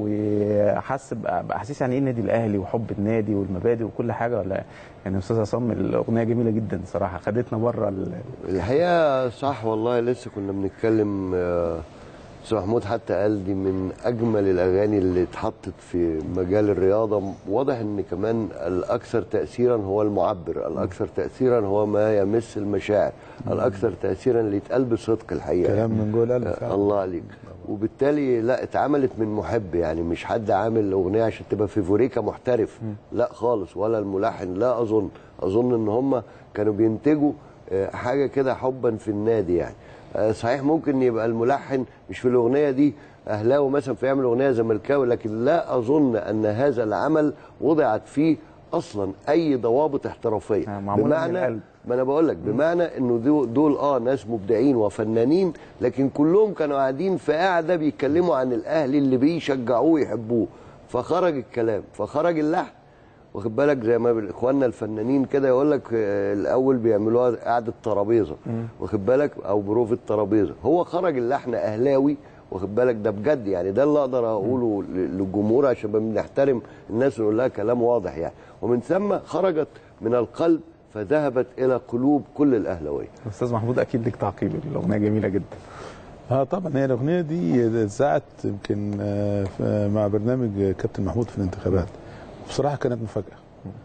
وحس بأ- باحاسيس يعني ايه النادي الاهلي وحب النادي والمبادئ وكل حاجه ولا يعني استاذ عصام الاغنيه جميله جدا صراحه خدتنا بره ال- الحقيقه صح والله لسه كنا بنتكلم آه، استاذ محمود حتى قال دي من اجمل الاغاني اللي اتحطت في مجال الرياضه واضح ان كمان الاكثر تاثيرا هو المعبر الاكثر تاثيرا هو ما يمس المشاعر الاكثر تاثيرا اللي يتقال بصدق الحقيقه كلام من جوه القلب آه، فعلا. الله عليك وبالتالي لا اتعملت من محب يعني مش حد عامل اغنيه عشان تبقى فيفوريكا محترف لا خالص ولا الملحن لا اظن اظن ان هم كانوا بينتجوا آه، حاجه كده حبا في النادي يعني آه، صحيح ممكن يبقى الملحن مش في الاغنيه دي اهلاوي مثلا فيعمل اغنيه زملكاوي لكن لا اظن ان هذا العمل وضعت فيه اصلا اي ضوابط احترافيه آه، معمولة من القلب. ما انا بقول لك بمعنى انه دول, دول اه ناس مبدعين وفنانين لكن كلهم كانوا قاعدين في قاعده بيتكلموا عن الاهلي اللي بيشجعوه ويحبوه فخرج الكلام فخرج اللحن واخد بالك زي ما اخواننا الفنانين كده يقول لك آه، الاول بيعملوها قعده ترابيزه واخد بالك او بروفه ترابيزه هو خرج اللحن اهلاوي واخد بالك ده بجد يعني ده اللي اقدر اقوله ل- للجمهور عشان بنحترم الناس ونقول لها كلام واضح يعني ومن ثم خرجت من القلب فذهبت الى قلوب كل الاهلاويه استاذ محمود اكيد لك تعقيب الاغنيه جميله جدا اه طبعا هي الاغنيه دي اتذاعت يمكن آه، ف- مع برنامج كابتن محمود في الانتخابات بصراحه كانت مفاجاه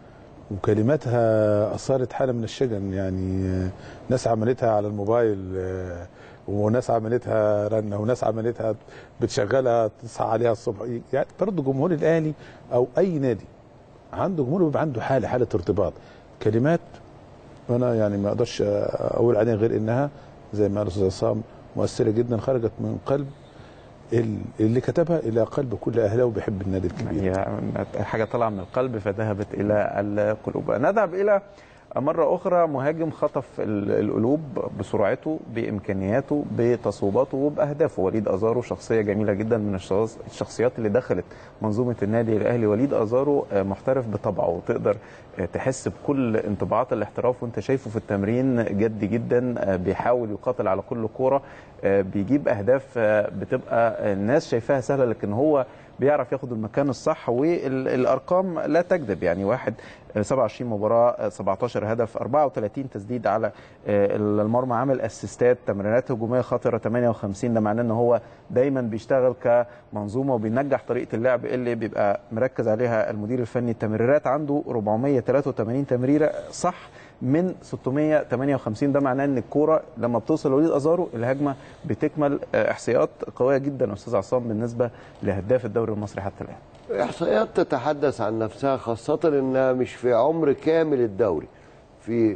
وكلماتها اثارت حاله من الشجن يعني آه، ناس عملتها على الموبايل آه، وناس عملتها رنه وناس عملتها بتشغلها تصحى عليها الصبح يعني برضه جمهور الاهلي او اي نادي عنده جمهور بيبقى عنده حاله حاله ارتباط كلمات انا يعني ما اقدرش اقول عليها غير انها زي ما قال الاستاذ عصام مؤثره جدا خرجت من قلب ال- اللي كتبها الى قلب كل اهلاوي بيحب النادي الكبير هي حاجه طالعه من القلب فذهبت الى القلوب نذهب الى مرة أخرى مهاجم خطف ال- القلوب بسرعته بإمكانياته بتصويباته وبأهدافه وليد أزارو شخصية جميلة جدا من الشخص- الشخصيات اللي دخلت منظومة النادي الأهلي وليد أزارو آه، محترف بطبعه وتقدر آه، تحس بكل انطباعات الاحتراف وانت شايفه في التمرين جد جدا آه، بيحاول يقاتل على كل كورة آه، بيجيب أهداف آه، بتبقى الناس شايفاها سهلة لكن هو بيعرف ياخد المكان الصح والارقام لا تكذب يعني واحد آه، 27 مباراه آه، 17 هدف 34 تسديد على آه، المرمى عامل اسيستات تمريرات هجوميه خطره 58 ده معناه ان هو دايما بيشتغل كمنظومه وبينجح طريقه اللعب اللي بيبقى مركز عليها المدير الفني التمريرات عنده 483 تمريره صح من 658 ده معناه ان الكوره لما بتوصل لوليد ازارو الهجمه بتكمل آه، احصائيات قويه جدا يا استاذ عصام بالنسبه لهداف الدوري المصري حتى الان احصائيات تتحدث عن نفسها خاصة انها مش في عمر كامل الدوري في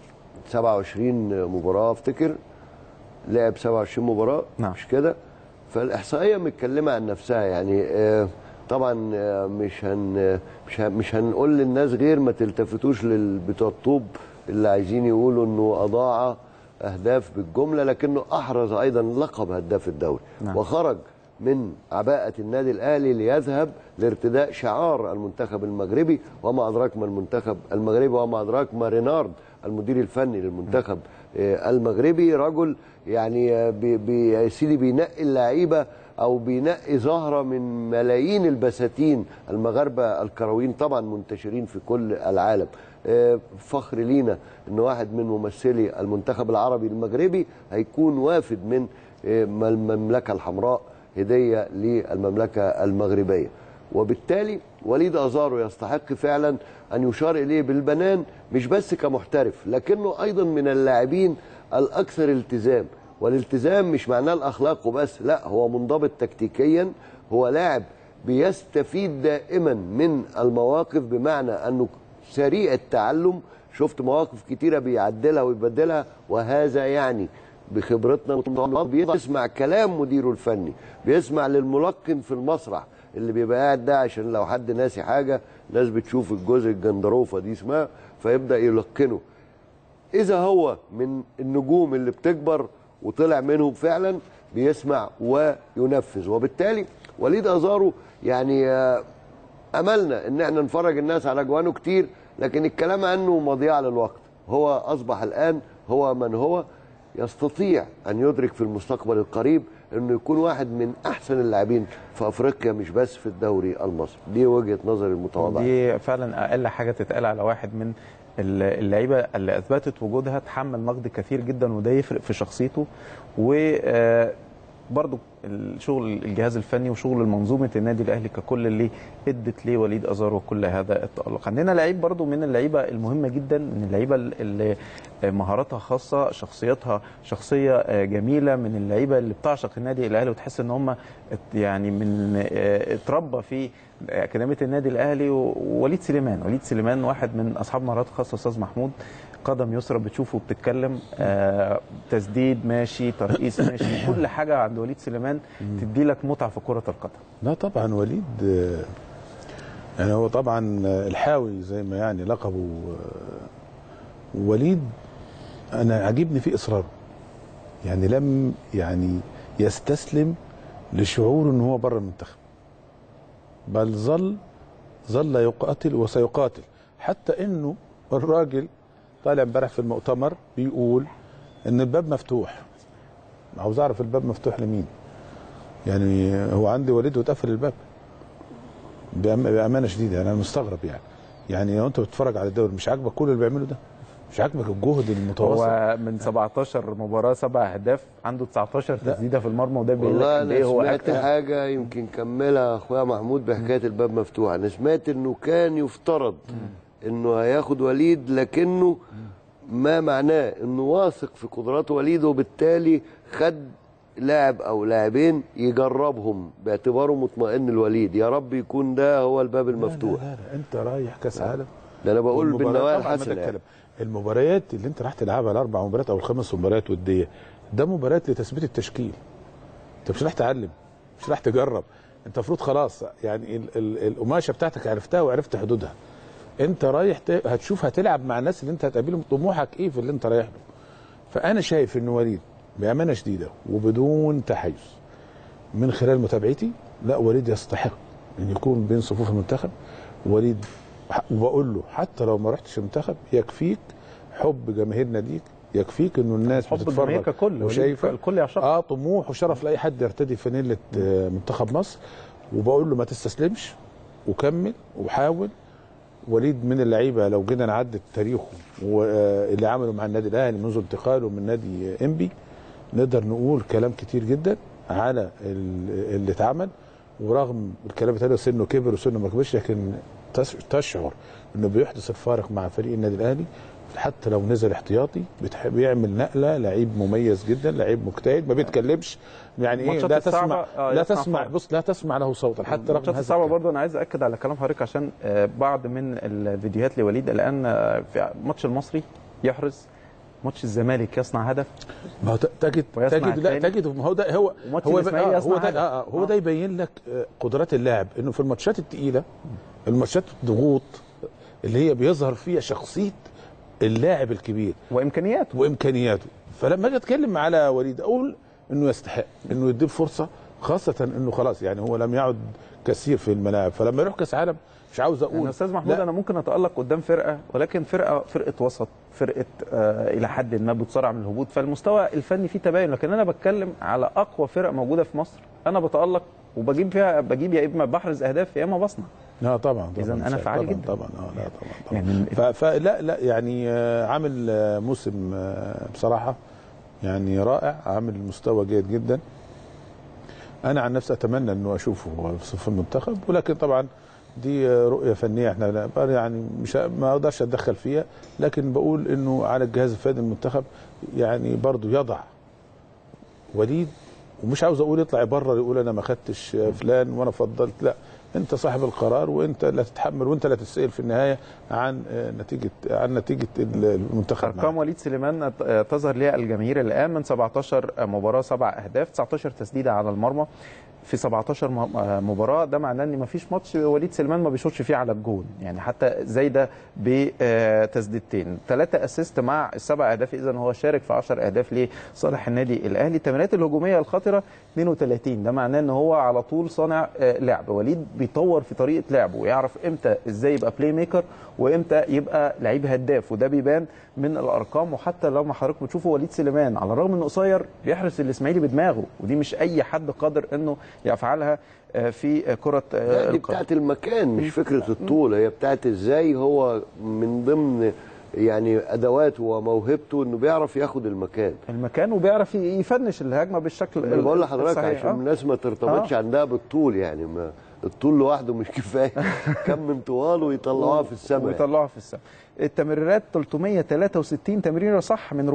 27 مباراة افتكر لعب 27 مباراة نعم. مش كده فالاحصائية متكلمة عن نفسها يعني آه، طبعا آه، مش هن مش هن مش هنقول للناس غير ما تلتفتوش لل- بتوع الطوب اللي عايزين يقولوا انه اضاع اهداف بالجمله لكنه احرز ايضا لقب هداف الدوري نعم. وخرج من عباءة النادي الأهلي ليذهب لارتداء شعار المنتخب المغربي وما أدراك ما المنتخب المغربي وما أدراك ما رينارد المدير الفني للمنتخب آه، المغربي رجل يعني آه، بي بي يا سيدي بينقي اللعيبة أو بينقي زهرة من ملايين البساتين المغاربة الكرويين طبعا منتشرين في كل العالم آه، فخر لينا ان واحد من ممثلي المنتخب العربي المغربي هيكون وافد من آه، المملكه الحمراء هديه للمملكه المغربيه وبالتالي وليد ازارو يستحق فعلا ان يشار اليه بالبنان مش بس كمحترف لكنه ايضا من اللاعبين الاكثر التزام والالتزام مش معناه الاخلاق وبس لا هو منضبط تكتيكيا هو لاعب بيستفيد دائما من المواقف بمعنى انه سريع التعلم شفت مواقف كتيرة بيعدلها ويبدلها وهذا يعني بخبرتنا بيسمع كلام مديره الفني بيسمع للملقن في المسرح اللي بيبقى قاعد ده عشان لو حد ناسي حاجة ناس بتشوف الجزء الجندروفة دي اسمها فيبدأ يلقنه إذا هو من النجوم اللي بتكبر وطلع منهم فعلا بيسمع وينفذ وبالتالي وليد أزارو يعني آه، املنا ان احنا نفرج الناس على جوانه كتير لكن الكلام عنه مضيعه للوقت هو اصبح الان هو من هو يستطيع ان يدرك في المستقبل القريب انه يكون واحد من احسن اللاعبين في افريقيا مش بس في الدوري المصري دي وجهه نظري المتواضعه دي فعلا اقل حاجه تتقال على واحد من اللعيبه اللي اثبتت وجودها تحمل نقد كثير جدا وده يفرق في شخصيته و آه، برضو الشغل الجهاز الفني وشغل منظومه النادي الاهلي ككل اللي ادت ليه وليد ازارو كل هذا التالق عندنا لعيب برضو من اللعيبه المهمه جدا من اللعيبه اللي مهاراتها خاصه شخصيتها شخصيه جميله من اللعيبه اللي بتعشق النادي الاهلي وتحس ان هم يعني من اتربى في اكاديميه النادي الاهلي ووليد سليمان وليد سليمان واحد من اصحاب مهارات خاصه استاذ محمود قدم يسرى بتشوفه بتتكلم آه تسديد ماشي ترقيص ماشي كل حاجه عند وليد سليمان تدي لك متعه في كره القدم لا طبعا وليد آه، يعني هو طبعا آه، الحاوي زي ما يعني لقبه آه، وليد انا عجبني فيه اصراره يعني لم يعني يستسلم لشعور ان هو بره المنتخب بل ظل ظل يقاتل وسيقاتل حتى انه الراجل طالع امبارح في المؤتمر بيقول ان الباب مفتوح عاوز اعرف الباب مفتوح لمين يعني هو عندي وليد واتقفل الباب بأم- بامانه شديده انا مستغرب يعني يعني لو انت بتتفرج على الدوري مش عاجبك كل اللي بيعمله ده مش عاجبك الجهد المتواصل هو من 17 مباراه سبع اهداف عنده 19 تسديده في المرمى وده بيقول لك والله قد انا ايه هو سمعت اكتف حاجه يمكن كملها اخويا محمود بحكايه الباب مفتوح انا سمعت انه كان يفترض انه هياخد وليد لكنه ما معناه انه واثق في قدرات وليد وبالتالي خد لاعب او لاعبين يجربهم باعتباره مطمئن الوليد يا رب يكون ده هو الباب المفتوح لا لا لا انت رايح كاس عالم ده انا بقول والمباريات- بالنوايا طبعاً ما ده الحسنه يعني. الكلام. المباريات اللي انت راح تلعبها الاربع مباريات او الخمس مباريات وديه ده مباريات لتثبيت التشكيل انت مش راح تعلم مش راح تجرب انت المفروض خلاص يعني ال ال القماشه بتاعتك عرفتها وعرفت حدودها انت رايح ت... هتشوف هتلعب مع الناس اللي انت هتقابلهم طموحك ايه في اللي انت رايح له فانا شايف ان وليد بامانه شديده وبدون تحيز من خلال متابعتي لا وليد يستحق ان يكون بين صفوف المنتخب وليد وبقول له حتى لو ما رحتش المنتخب يكفيك حب جماهيرنا ليك يكفيك انه الناس حب الجماهير بتتفرج ككل، وليد وشايفه الكل يعشقه. اه طموح وشرف لاي حد يرتدي فانيله آه، منتخب مصر وبقول له ما تستسلمش وكمل وحاول وليد من اللعيبه لو جينا نعدد تاريخه واللي عمله مع النادي الاهلي منذ انتقاله من نادي انبي نقدر نقول كلام كتير جدا على ال- اللي اتعمل ورغم الكلام بتاعه سنه كبر وسنه ما كبرش لكن تش- تشعر انه بيحدث الفارق مع فريق النادي الاهلي حتى لو نزل احتياطي بتح- بيعمل نقله لعيب مميز جدا لعيب مجتهد ما بيتكلمش يعني ايه الماتشات لا الصعبة، تسمع آه، لا يسمع تسمع فعلا. بص لا تسمع له صوتا حتى رغم الماتشات هذا الصعبه الكلام. برضه انا عايز اكد على كلام حضرتك عشان آه، بعض من الفيديوهات لوليد الان آه، في ماتش المصري يحرز ماتش الزمالك يصنع هدف ما هو ت- تجد ويصنع تجد لا الثاني. تجد ما هو ده هو وماتش هو الإسماعيلي آه يصنع هو ده هدف. آه آه هو آه. ده يبين لك آه، قدرات اللاعب انه في الماتشات الثقيله الماتشات الضغوط اللي هي بيظهر فيها شخصيه اللاعب الكبير وامكانياته وامكانياته فلما اجي اتكلم على وليد اقول انه يستحق انه يديه فرصه خاصه انه خلاص يعني هو لم يعد كثير في الملاعب فلما يروح كاس عالم مش عاوز اقول يعني استاذ محمود لا، انا ممكن اتالق قدام فرقه ولكن فرقه فرقه وسط فرقه آه الى حد ما بتصارع من الهبوط فالمستوى الفني فيه تباين لكن انا بتكلم على اقوى فرق موجوده في مصر انا بتالق وبجيب فيها بجيب يا اما بحرز اهداف يا اما بصنع لا طبعا طبعا إذن أنا شايف. فعال طبعا جدا. طبعا اه لا طبعا طبعا يعني ف- فلا لا يعني آه، عامل آه، موسم آه، بصراحه يعني رائع عامل مستوى جيد جدا انا عن نفسي اتمنى انه اشوفه في صف المنتخب ولكن طبعا دي آه، رؤيه فنيه احنا لا- بقى يعني مش ما اقدرش اتدخل فيها لكن بقول انه على الجهاز الفني المنتخب يعني برضه يضع وليد ومش عاوز اقول يطلع يبرر يقول انا ما خدتش فلان وانا فضلت لا انت صاحب القرار وانت اللي هتتحمل وانت اللي هتتسال في النهايه عن آه، نتيجه عن نتيجه المنتخب معاك. ارقام وليد سليمان آه، تظهر لها الجماهير الان من 17 مباراه سبع اهداف 19 تسديده على المرمى في 17 م- آه، مباراه ده معناه ان ما فيش ماتش وليد سليمان ما بيشوطش فيه على الجون يعني حتى زي ده بتسديدتين ثلاثه اسيست مع السبع اهداف اذا هو شارك في 10 اهداف لصالح النادي الاهلي التمريرات الهجوميه الخطره 32 ده معناه ان هو على طول صانع آه، لعب وليد بيطور في طريقه لعبه ويعرف امتى ازاي يبقى بلاي ميكر وامتى يبقى لعيب هداف وده بيبان من الارقام وحتى لو ما حضرتك بتشوفوا وليد سليمان على الرغم انه قصير بيحرس الاسماعيلي بدماغه ودي مش اي حد قادر انه يفعلها آه، في كره آه، لا دي القدم. بتاعت المكان مش فكره الطول هي بتاعت ازاي هو من ضمن يعني ادواته وموهبته انه بيعرف ياخد المكان المكان وبيعرف يفنش الهجمه بالشكل انا بقول لحضرتك الصحيح. عشان آه. الناس ما ترتبطش آه. عندها بالطول يعني ما الطول لوحده مش كفايه كم من طوال ويطلعوها في السماء ويطلعوها في السماء التمريرات 363 تمريره صح من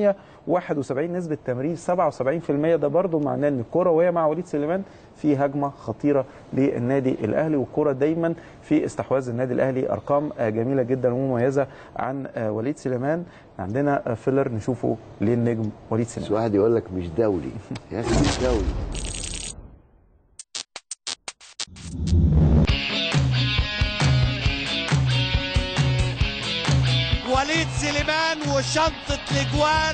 471 نسبه تمرير 77% ده برضو معناه ان الكره وهي مع وليد سليمان في هجمه خطيره للنادي الاهلي والكره دايما في استحواذ النادي الاهلي ارقام آه، جميله جدا ومميزه عن آه، وليد سليمان عندنا آه، فيلر نشوفه للنجم وليد بس سليمان واحد يقول لك مش دولي يا اخي مش دولي وليد سليمان وشنطة الاجوان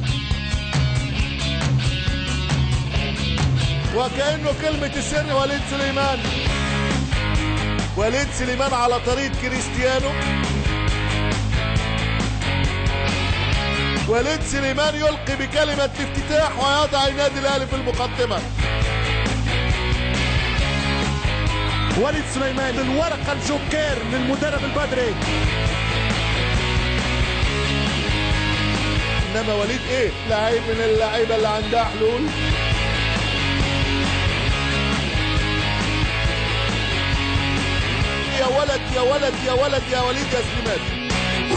وكأنه كلمة السر وليد سليمان وليد سليمان على طريق كريستيانو وليد سليمان يلقي بكلمة الافتتاح ويضع النادي الأهلي في المقدمة وليد سليمان الورقة الجوكير للمدرب البدري إنما وليد إيه؟ لعيب من اللعيبة اللي عندها حلول يا ولد يا ولد يا ولد يا وليد يا سليمان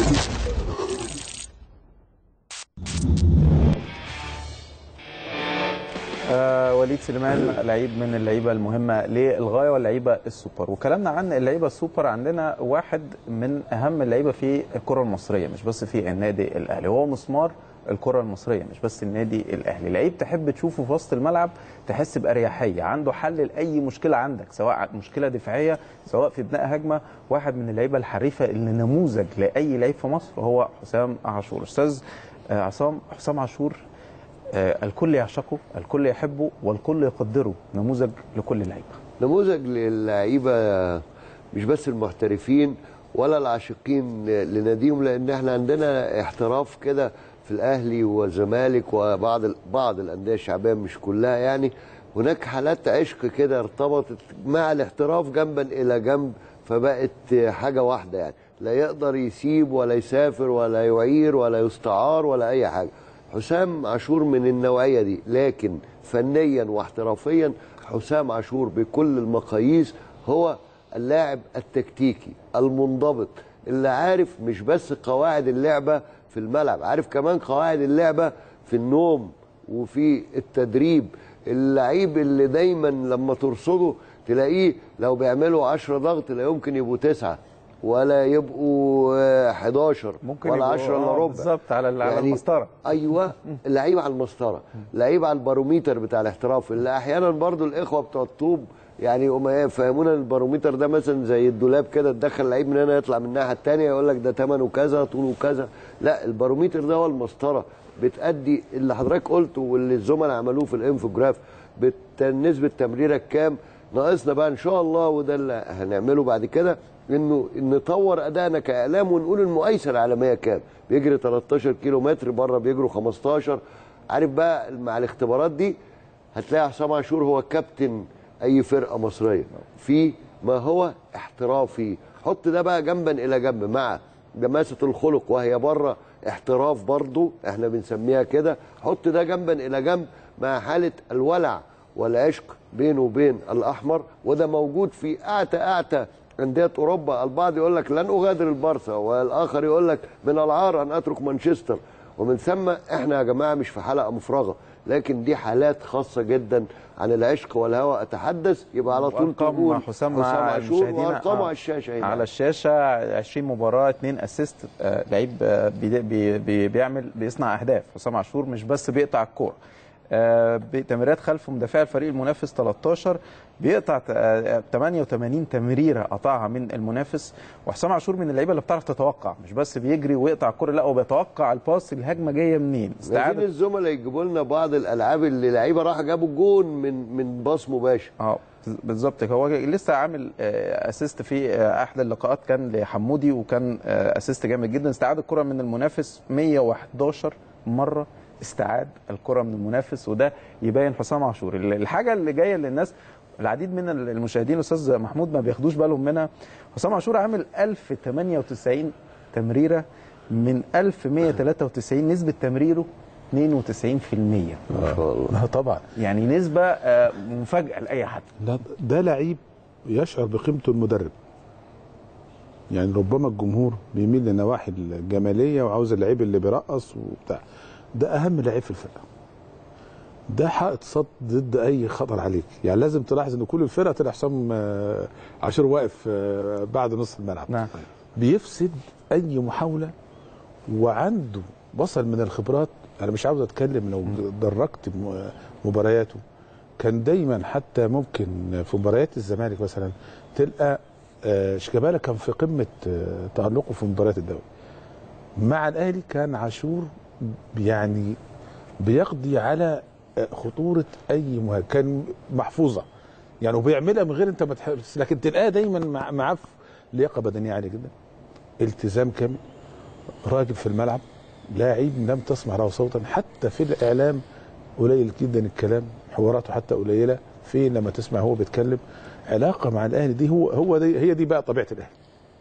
آه وليد سليمان لعيب من اللعيبه المهمه للغايه واللعيبه السوبر وكلامنا عن اللعيبه السوبر عندنا واحد من اهم اللعيبه في الكره المصريه مش بس في النادي الاهلي هو مسمار الكره المصريه مش بس النادي الاهلي لعيب تحب تشوفه في وسط الملعب تحس باريحيه عنده حل لاي مشكله عندك سواء مشكله دفاعيه سواء في بناء هجمه واحد من اللعيبه الحريفه اللي نموذج لاي لعيب في مصر هو حسام عاشور استاذ آه، عصام حسام عاشور آه، الكل يعشقه الكل يحبه والكل يقدره نموذج لكل اللعيبه نموذج للعيبه مش بس المحترفين ولا العاشقين لناديهم لان احنا عندنا احتراف كده في الاهلي والزمالك وبعض بعض الانديه الشعبيه مش كلها يعني هناك حالات عشق كده ارتبطت مع الاحتراف جنبا الى جنب فبقت حاجه واحده يعني لا يقدر يسيب ولا يسافر ولا يعير ولا يستعار ولا اي حاجه حسام عاشور من النوعيه دي لكن فنيا واحترافيا حسام عاشور بكل المقاييس هو اللاعب التكتيكي المنضبط اللي عارف مش بس قواعد اللعبه في الملعب عارف كمان قواعد اللعبه في النوم وفي التدريب اللعيب اللي دايما لما ترصده تلاقيه لو بيعملوا 10 ضغط لا يمكن يبقوا تسعة ولا يبقوا آه، 11 ممكن ولا يبقوا- 10 الا آه، ربع بالظبط، على ال- على المسطرة. ايوه اللعيب على المسطره لعيب على الباروميتر بتاع الاحتراف اللي احيانا برضو الاخوه بتوع الطوب يعني يقوموا إيه يفهمونا الباروميتر ده مثلا زي الدولاب كده تدخل لعيب من هنا يطلع من الناحيه الثانيه يقول لك ده ثمنه كذا طوله كذا لا الباروميتر ده هو المسطره بتأدي اللي حضرتك قلته واللي الزملاء عملوه في الانفوجراف بت- نسبه تمريرك كام ناقصنا بقى ان شاء الله وده اللي هنعمله بعد كده انه نطور ادائنا كاعلام ونقول المقايسه العالميه كام بيجري 13 كيلو متر بره بيجروا 15 عارف بقى مع الاختبارات دي هتلاقي حسام عاشور هو كابتن اي فرقه مصريه في ما هو احترافي حط ده بقى جنبا الى جنب مع دماسه الخلق وهي بره احتراف برضو احنا بنسميها كده حط ده جنبا الى جنب مع حاله الولع والعشق بينه وبين الاحمر وده موجود في اعتى اعتى انديه اوروبا البعض يقول لك لن اغادر البارسا والاخر يقول لك من العار ان اترك مانشستر ومن ثم احنا يا جماعه مش في حلقه مفرغه لكن دي حالات خاصه جدا عن العشق والهوى اتحدث يبقى على طول وارقام تقول حسام مع عاشور المشاهدين وارقامه آه، على الشاشه هنا على الشاشه 20 مباراه 2 اسيست آه، لعيب آه، بي بي بي بيعمل بيصنع اهداف حسام عاشور مش بس بيقطع الكوره آه، بتمريرات خلف مدافع الفريق المنافس 13 بيقطع ت- آه، 88 تمريره قطعها من المنافس وحسام عاشور من اللعيبه اللي بتعرف تتوقع مش بس بيجري ويقطع الكوره لا هو بيتوقع الباص الهجمه جايه منين عايزين استعاده الزملاء يجيبوا لنا بعض الالعاب اللي لعيبه راحوا جابوا جون من من باص مباشر اه بالظبط هو لسه عامل آه، اسيست في آه، احدى اللقاءات كان لحمودي وكان آه، اسيست جامد جدا استعاد الكره من المنافس 111 مره استعاد الكره من المنافس وده يبين حسام عاشور ال- الحاجه اللي جايه للناس العديد من المشاهدين الاستاذ محمود ما بياخدوش بالهم منها حسام عاشور عامل 1098 تمريره من 1193 نسبه تمريره 92% ما شاء الله لا طبعا يعني نسبه آه، مفاجاه لاي حد لا ده لعيب يشعر بقيمته المدرب يعني ربما الجمهور بيميل لنواحي الجماليه وعاوز اللعيب اللي بيرقص وبتاع ده اهم لعيب في الفرقه ده حائط صد ضد اي خطر عليك يعني لازم تلاحظ ان كل الفرقه طلع حسام آه، عاشور واقف آه، بعد نص الملعب نعم بيفسد اي محاوله وعنده بصل من الخبرات انا مش عاوز اتكلم لو دركت م- مبارياته كان دايما حتى ممكن في مباريات الزمالك مثلا تلقى آه، شيكابالا كان في قمه آه، تالقه في مباريات الدوري مع الاهلي كان عاشور يعني بيقضي على آه، خطوره اي مهاجم كان محفوظه يعني وبيعملها من غير انت ما تحس لكن تلقاه دايما مع معاه في لياقه بدنيه عاليه جدا التزام كامل راجل في الملعب لاعب لم تسمع له صوتا حتى في الاعلام قليل جدا الكلام حواراته حتى قليله فين لما تسمع هو بيتكلم علاقه مع الاهلي دي هو هو دي هي دي بقى طبيعه الاهلي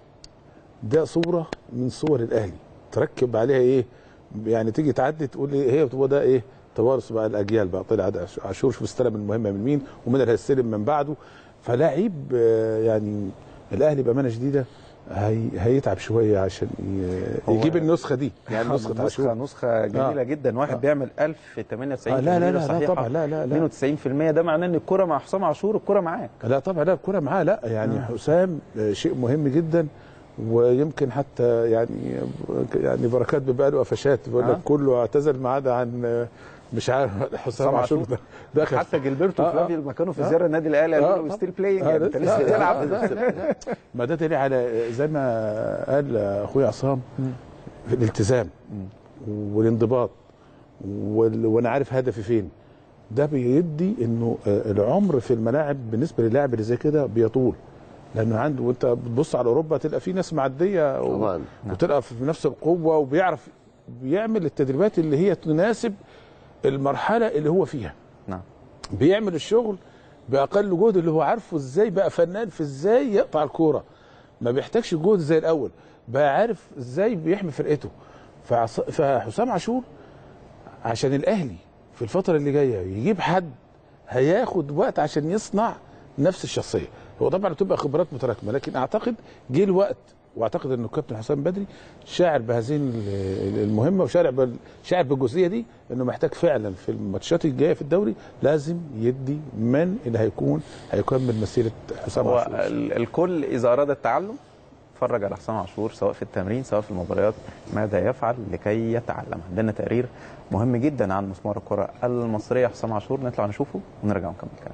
ده صوره من صور الاهلي تركب عليها ايه يعني تيجي تعدي تقول لي هي هو ده ايه توارث بقى الاجيال بقى طلع ده عاشور شوف استلم المهمه من مين ومين اللي هيستلم من بعده فلاعب آه، يعني الاهلي بامانه شديده هي هيتعب شويه عشان ي- هو- يجيب النسخه دي يعني نسخه نسخه عاشور نسخه جميله آه. جدا واحد آه. بيعمل 1098 آه، لا، لا، تمريرة لا، لا، صحيحة، طبعا، لا، لا، لا. 92% ده معناه ان الكره مع حسام عاشور الكره معاك لا طبعا لا الكوره معاه لا يعني حسام آه، شيء مهم جدا ويمكن حتى يعني يعني بركات بيبقى له قفشات بيقول لك آه. كله اعتزل ما عدا عن آه، مش عارف حسام عاشور ده- دخل حتى جilberto آه، فلافيو لما كانوا في آه. زياره النادي الاهلي قالوا آه، له طبعا. ستيل بلاينج آه، انت لا، لسه لا، بتلعب لا، ما ده دليل على زي ما قال اخويا عصام في الالتزام والانضباط وال- وانا عارف هدفي فين ده بيدي انه آه، العمر في الملاعب بالنسبه للاعب اللي زي كده بيطول لانه عنده وانت بتبص على اوروبا تلقى في ناس معديه و- طبعا وتلقى في نفس القوه وبيعرف بيعمل التدريبات اللي هي تناسب المرحله اللي هو فيها نعم بيعمل الشغل باقل جهد اللي هو عارفه ازاي بقى فنان في ازاي يقطع الكوره ما بيحتاجش جهد زي الاول بقى عارف ازاي بيحمي فرقته فعص... فحسام عاشور عشان الاهلي في الفتره اللي جايه يجيب حد هياخد وقت عشان يصنع نفس الشخصيه هو طبعا بتبقى خبرات متراكمه لكن اعتقد جه الوقت واعتقد انه الكابتن حسام بدري شاعر بهذه ال- المهمه وشاعر بال- شاعر بالجزئيه دي انه محتاج فعلا في الماتشات الجايه في الدوري لازم يدي من اللي هيكون هيكمل مسيره حسام هو عاشور ال- الكل اذا اراد التعلم اتفرج على حسام عاشور سواء في التمرين سواء في المباريات ماذا يفعل لكي يتعلم عندنا تقرير مهم جدا عن مسمار الكره المصريه حسام عاشور نطلع نشوفه ونرجع نكمل كلام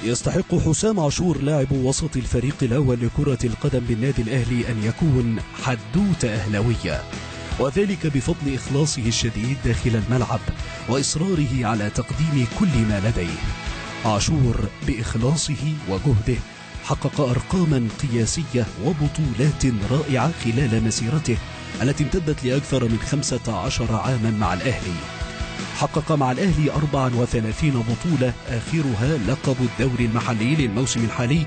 يستحق حسام عاشور لاعب وسط الفريق الأول لكرة القدم بالنادي الأهلي أن يكون حدوتة أهلوية وذلك بفضل إخلاصه الشديد داخل الملعب وإصراره على تقديم كل ما لديه عاشور بإخلاصه وجهده حقق أرقاما قياسية وبطولات رائعة خلال مسيرته التي امتدت لأكثر من 15 عاما مع الأهلي حقق مع الأهلي 34 بطولة آخرها لقب الدوري المحلي للموسم الحالي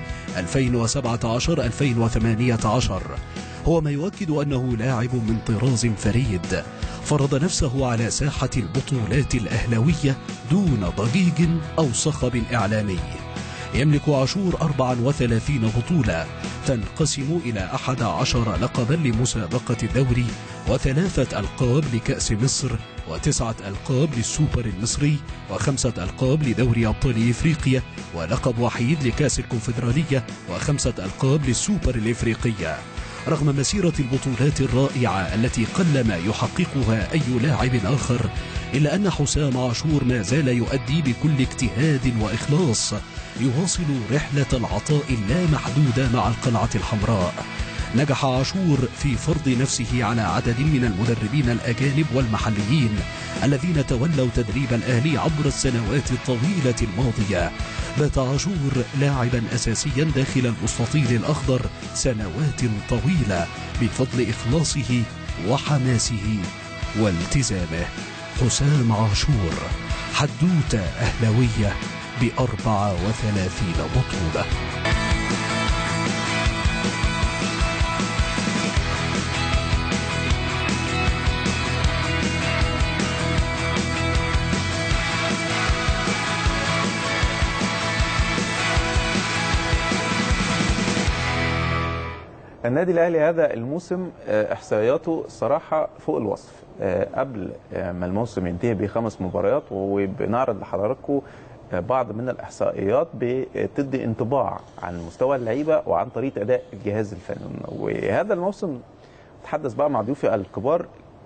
2017-2018 هو ما يؤكد أنه لاعب من طراز فريد فرض نفسه على ساحة البطولات الأهلوية دون ضجيج أو صخب إعلامي يملك عاشور 34 بطولة تنقسم إلى 11 لقبا لمسابقة الدوري وثلاثة ألقاب لكأس مصر وتسعة ألقاب للسوبر المصري وخمسة ألقاب لدوري أبطال إفريقيا ولقب وحيد لكأس الكونفدرالية وخمسة ألقاب للسوبر الإفريقية رغم مسيرة البطولات الرائعة التي قلما يحققها أي لاعب آخر إلا أن حسام عاشور ما زال يؤدي بكل اجتهاد وإخلاص يواصل رحلة العطاء اللامحدودة مع القلعة الحمراء نجح عاشور في فرض نفسه على عدد من المدربين الأجانب والمحليين الذين تولوا تدريب الأهلي عبر السنوات الطويلة الماضية بات عاشور لاعبا أساسيا داخل المستطيل الأخضر سنوات طويلة بفضل إخلاصه وحماسه والتزامه حسام عاشور حدوتة أهلوية بأربع وثلاثين بطولة النادي الاهلي هذا الموسم آه، احصائياته الصراحه فوق الوصف آه، قبل آه، ما الموسم ينتهي بخمس مباريات وبنعرض لحضراتكم آه، بعض من الاحصائيات بتدي انطباع عن مستوى اللعيبه وعن طريقه اداء الجهاز الفني وهذا الموسم تحدث بقى مع ضيوفي الكبار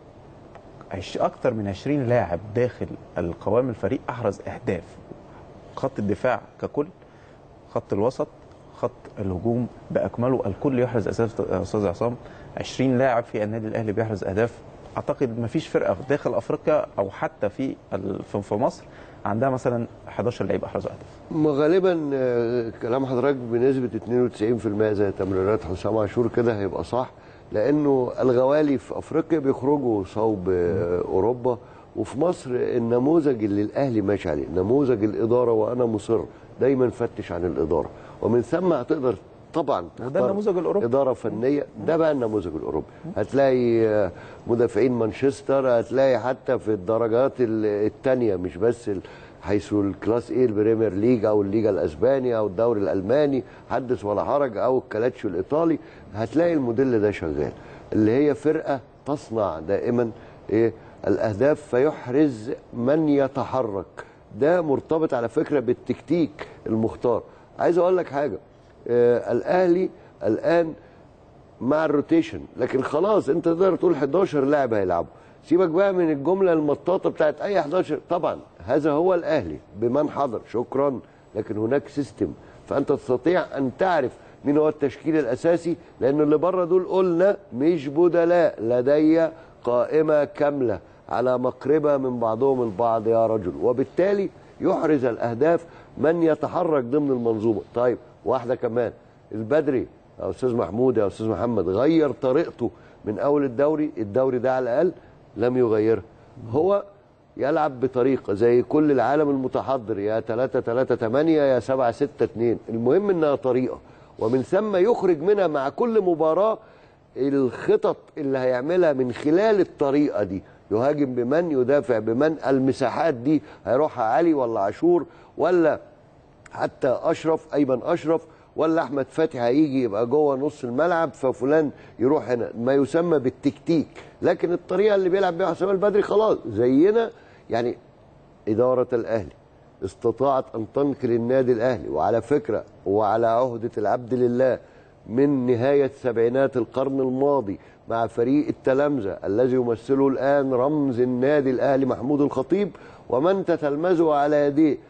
عش- اكتر من 20 لاعب داخل القوام الفريق احرز اهداف خط الدفاع ككل خط الوسط خط الهجوم باكمله الكل يحرز اساس استاذ عصام 20 لاعب في النادي الاهلي بيحرز اهداف اعتقد ما فيش فرقه داخل افريقيا او حتى في ال- في- في مصر عندها مثلا 11 لعيب احرزوا اهداف ما غالبا آه، كلام حضرتك بنسبة 92% زي تمريرات حسام عاشور كده هيبقى صح لأنه الغوالي في أفريقيا بيخرجوا صوب آه، أوروبا وفي مصر النموذج اللي الأهلي ماشي عليه نموذج الإدارة وأنا مصر دايما فتش عن الإدارة ومن ثم هتقدر طبعا وده تختار النموذج الأوروبي. إدارة فنية ده بقى النموذج الأوروبي هتلاقي آه، مدافعين مانشستر هتلاقي حتى في الدرجات الثانية مش بس ال- حيث الكلاس ايه البريمير ليج او الليجا الاسباني او الدوري الالماني حدث ولا حرج او الكالاتشيو الايطالي هتلاقي الموديل ده شغال اللي هي فرقه تصنع دائما ايه الاهداف فيحرز من يتحرك ده مرتبط على فكره بالتكتيك المختار عايز اقول لك حاجه آه الاهلي الان مع الروتيشن لكن خلاص انت تقدر تقول 11 لاعب هيلعبوا سيبك بقى من الجمله المطاطه بتاعت اي 11 طبعا هذا هو الاهلي بمن حضر شكرا لكن هناك سيستم فانت تستطيع ان تعرف مين هو التشكيل الاساسي لان اللي بره دول قلنا مش بدلاء لدي قائمه كامله على مقربه من بعضهم البعض يا رجل وبالتالي يحرز الاهداف من يتحرك ضمن المنظومه طيب واحده كمان البدري يا استاذ محمود يا استاذ محمد غير طريقته من اول الدوري الدوري ده على الاقل لم يغيرها هو يلعب بطريقه زي كل العالم المتحضر يا 3 3 8 يا 7 6 2 المهم انها طريقه ومن ثم يخرج منها مع كل مباراه الخطط اللي هيعملها من خلال الطريقه دي يهاجم بمن يدافع بمن المساحات دي هيروحها علي ولا عاشور ولا حتى اشرف ايمن اشرف ولا احمد فتحي هيجي يبقى جوه نص الملعب ففلان يروح هنا ما يسمى بالتكتيك لكن الطريقه اللي بيلعب بيها حسام البدري خلاص زينا يعني اداره الاهلي استطاعت ان تنقل النادي الاهلي وعلى فكره وعلى عهده العبد لله من نهايه سبعينات القرن الماضي مع فريق التلامذه الذي يمثله الان رمز النادي الاهلي محمود الخطيب ومن تتلمذه على يديه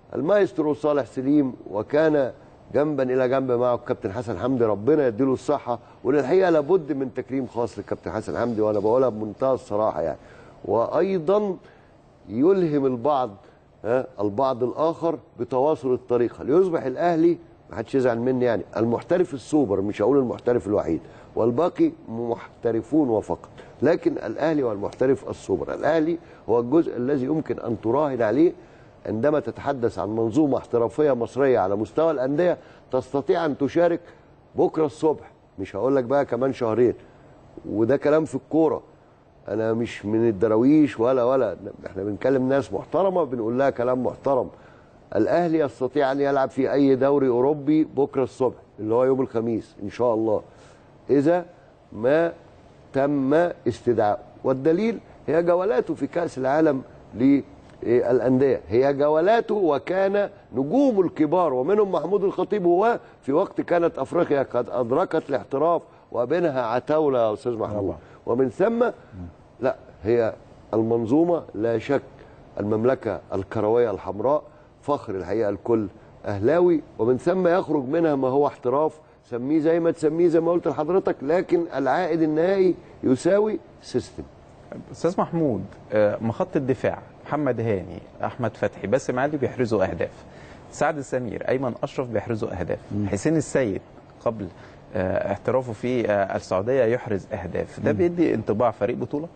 المايسترو صالح سليم وكان جنبا الى جنب معه الكابتن حسن حمدي ربنا يديله الصحه وللحقيقه لابد من تكريم خاص للكابتن حسن حمدي وانا بقولها بمنتهى الصراحه يعني وايضا يلهم البعض ها البعض الاخر بتواصل الطريقه ليصبح الاهلي ما حدش يزعل مني يعني المحترف السوبر مش هقول المحترف الوحيد والباقي محترفون وفقط لكن الاهلي هو المحترف السوبر الاهلي هو الجزء الذي يمكن ان تراهن عليه عندما تتحدث عن منظومه احترافيه مصريه على مستوى الانديه تستطيع ان تشارك بكره الصبح مش هقول لك بقى كمان شهرين وده كلام في الكوره انا مش من الدراويش ولا ولا احنا بنكلم ناس محترمه بنقول لها كلام محترم الاهلي يستطيع ان يلعب في اي دوري اوروبي بكره الصبح اللي هو يوم الخميس ان شاء الله اذا ما تم استدعاء والدليل هي جولاته في كاس العالم للانديه هي جولاته وكان نجوم الكبار ومنهم محمود الخطيب هو في وقت كانت افريقيا قد ادركت الاحتراف وبينها عتاوله يا استاذ محمود ومن ثم لا هي المنظومه لا شك المملكه الكرويه الحمراء فخر الحقيقه الكل اهلاوي ومن ثم يخرج منها ما هو احتراف سميه زي ما تسميه زي ما قلت لحضرتك لكن العائد النهائي يساوي سيستم استاذ محمود آه، مخط الدفاع محمد هاني احمد فتحي باسم علي بيحرزوا اهداف سعد السمير ايمن اشرف بيحرزوا اهداف حسين السيد قبل آه، احترافه في آه، السعوديه يحرز اهداف ده بيدي انطباع فريق بطوله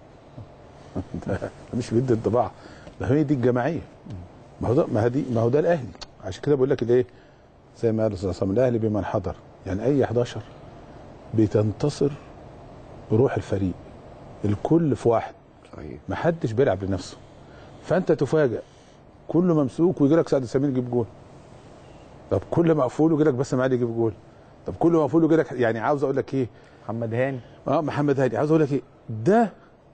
مش بيدي انطباع ده هي دي الجماعيه ما هو ده ما هو دي ما هو ده الاهلي عشان كده بقول لك الايه زي ما قال الاستاذ عصام الاهلي بمن حضر يعني اي 11 بتنتصر بروح الفريق الكل في واحد صحيح ما حدش بيلعب لنفسه فانت تفاجئ كله ممسوك ويجي لك سعد السمير يجيب جول طب كل مقفول ويجي لك باسم علي يجيب جول طب كل مقفول ويجي لك يعني عاوز اقول لك ايه محمد هاني اه محمد هادي عاوز اقول لك ايه ده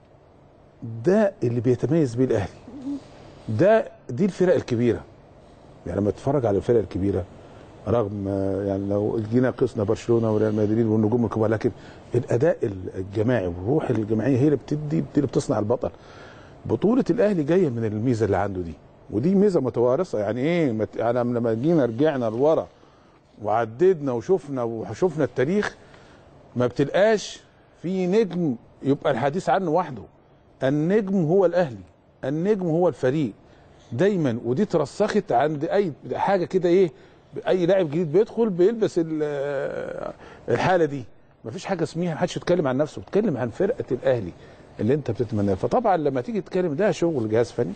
ده اللي بيتميز بيه الاهلي ده دي الفرق الكبيره يعني لما تتفرج على الفرق الكبيره رغم آه، يعني لو جينا قسنا برشلونه وريال مدريد والنجوم الكبار لكن الاداء الجماعي والروح الجماعيه هي اللي بتدي دي اللي بتصنع البطل بطوله الاهلي جايه من الميزه اللي عنده دي ودي ميزه متوارثه يعني ايه مت... يعني لما جينا رجعنا لورا وعددنا وشفنا وشفنا التاريخ ما بتلقاش في نجم يبقى الحديث عنه وحده النجم هو الاهلي النجم هو الفريق دايما ودي اترسخت عند اي حاجه كده ايه اي لاعب جديد بيدخل بيلبس ال- الحاله دي مفيش حاجه اسمها محدش يتكلم عن نفسه بيتكلم عن فرقه الاهلي اللي انت بتتمناها فطبعا لما تيجي تتكلم ده شغل جهاز فني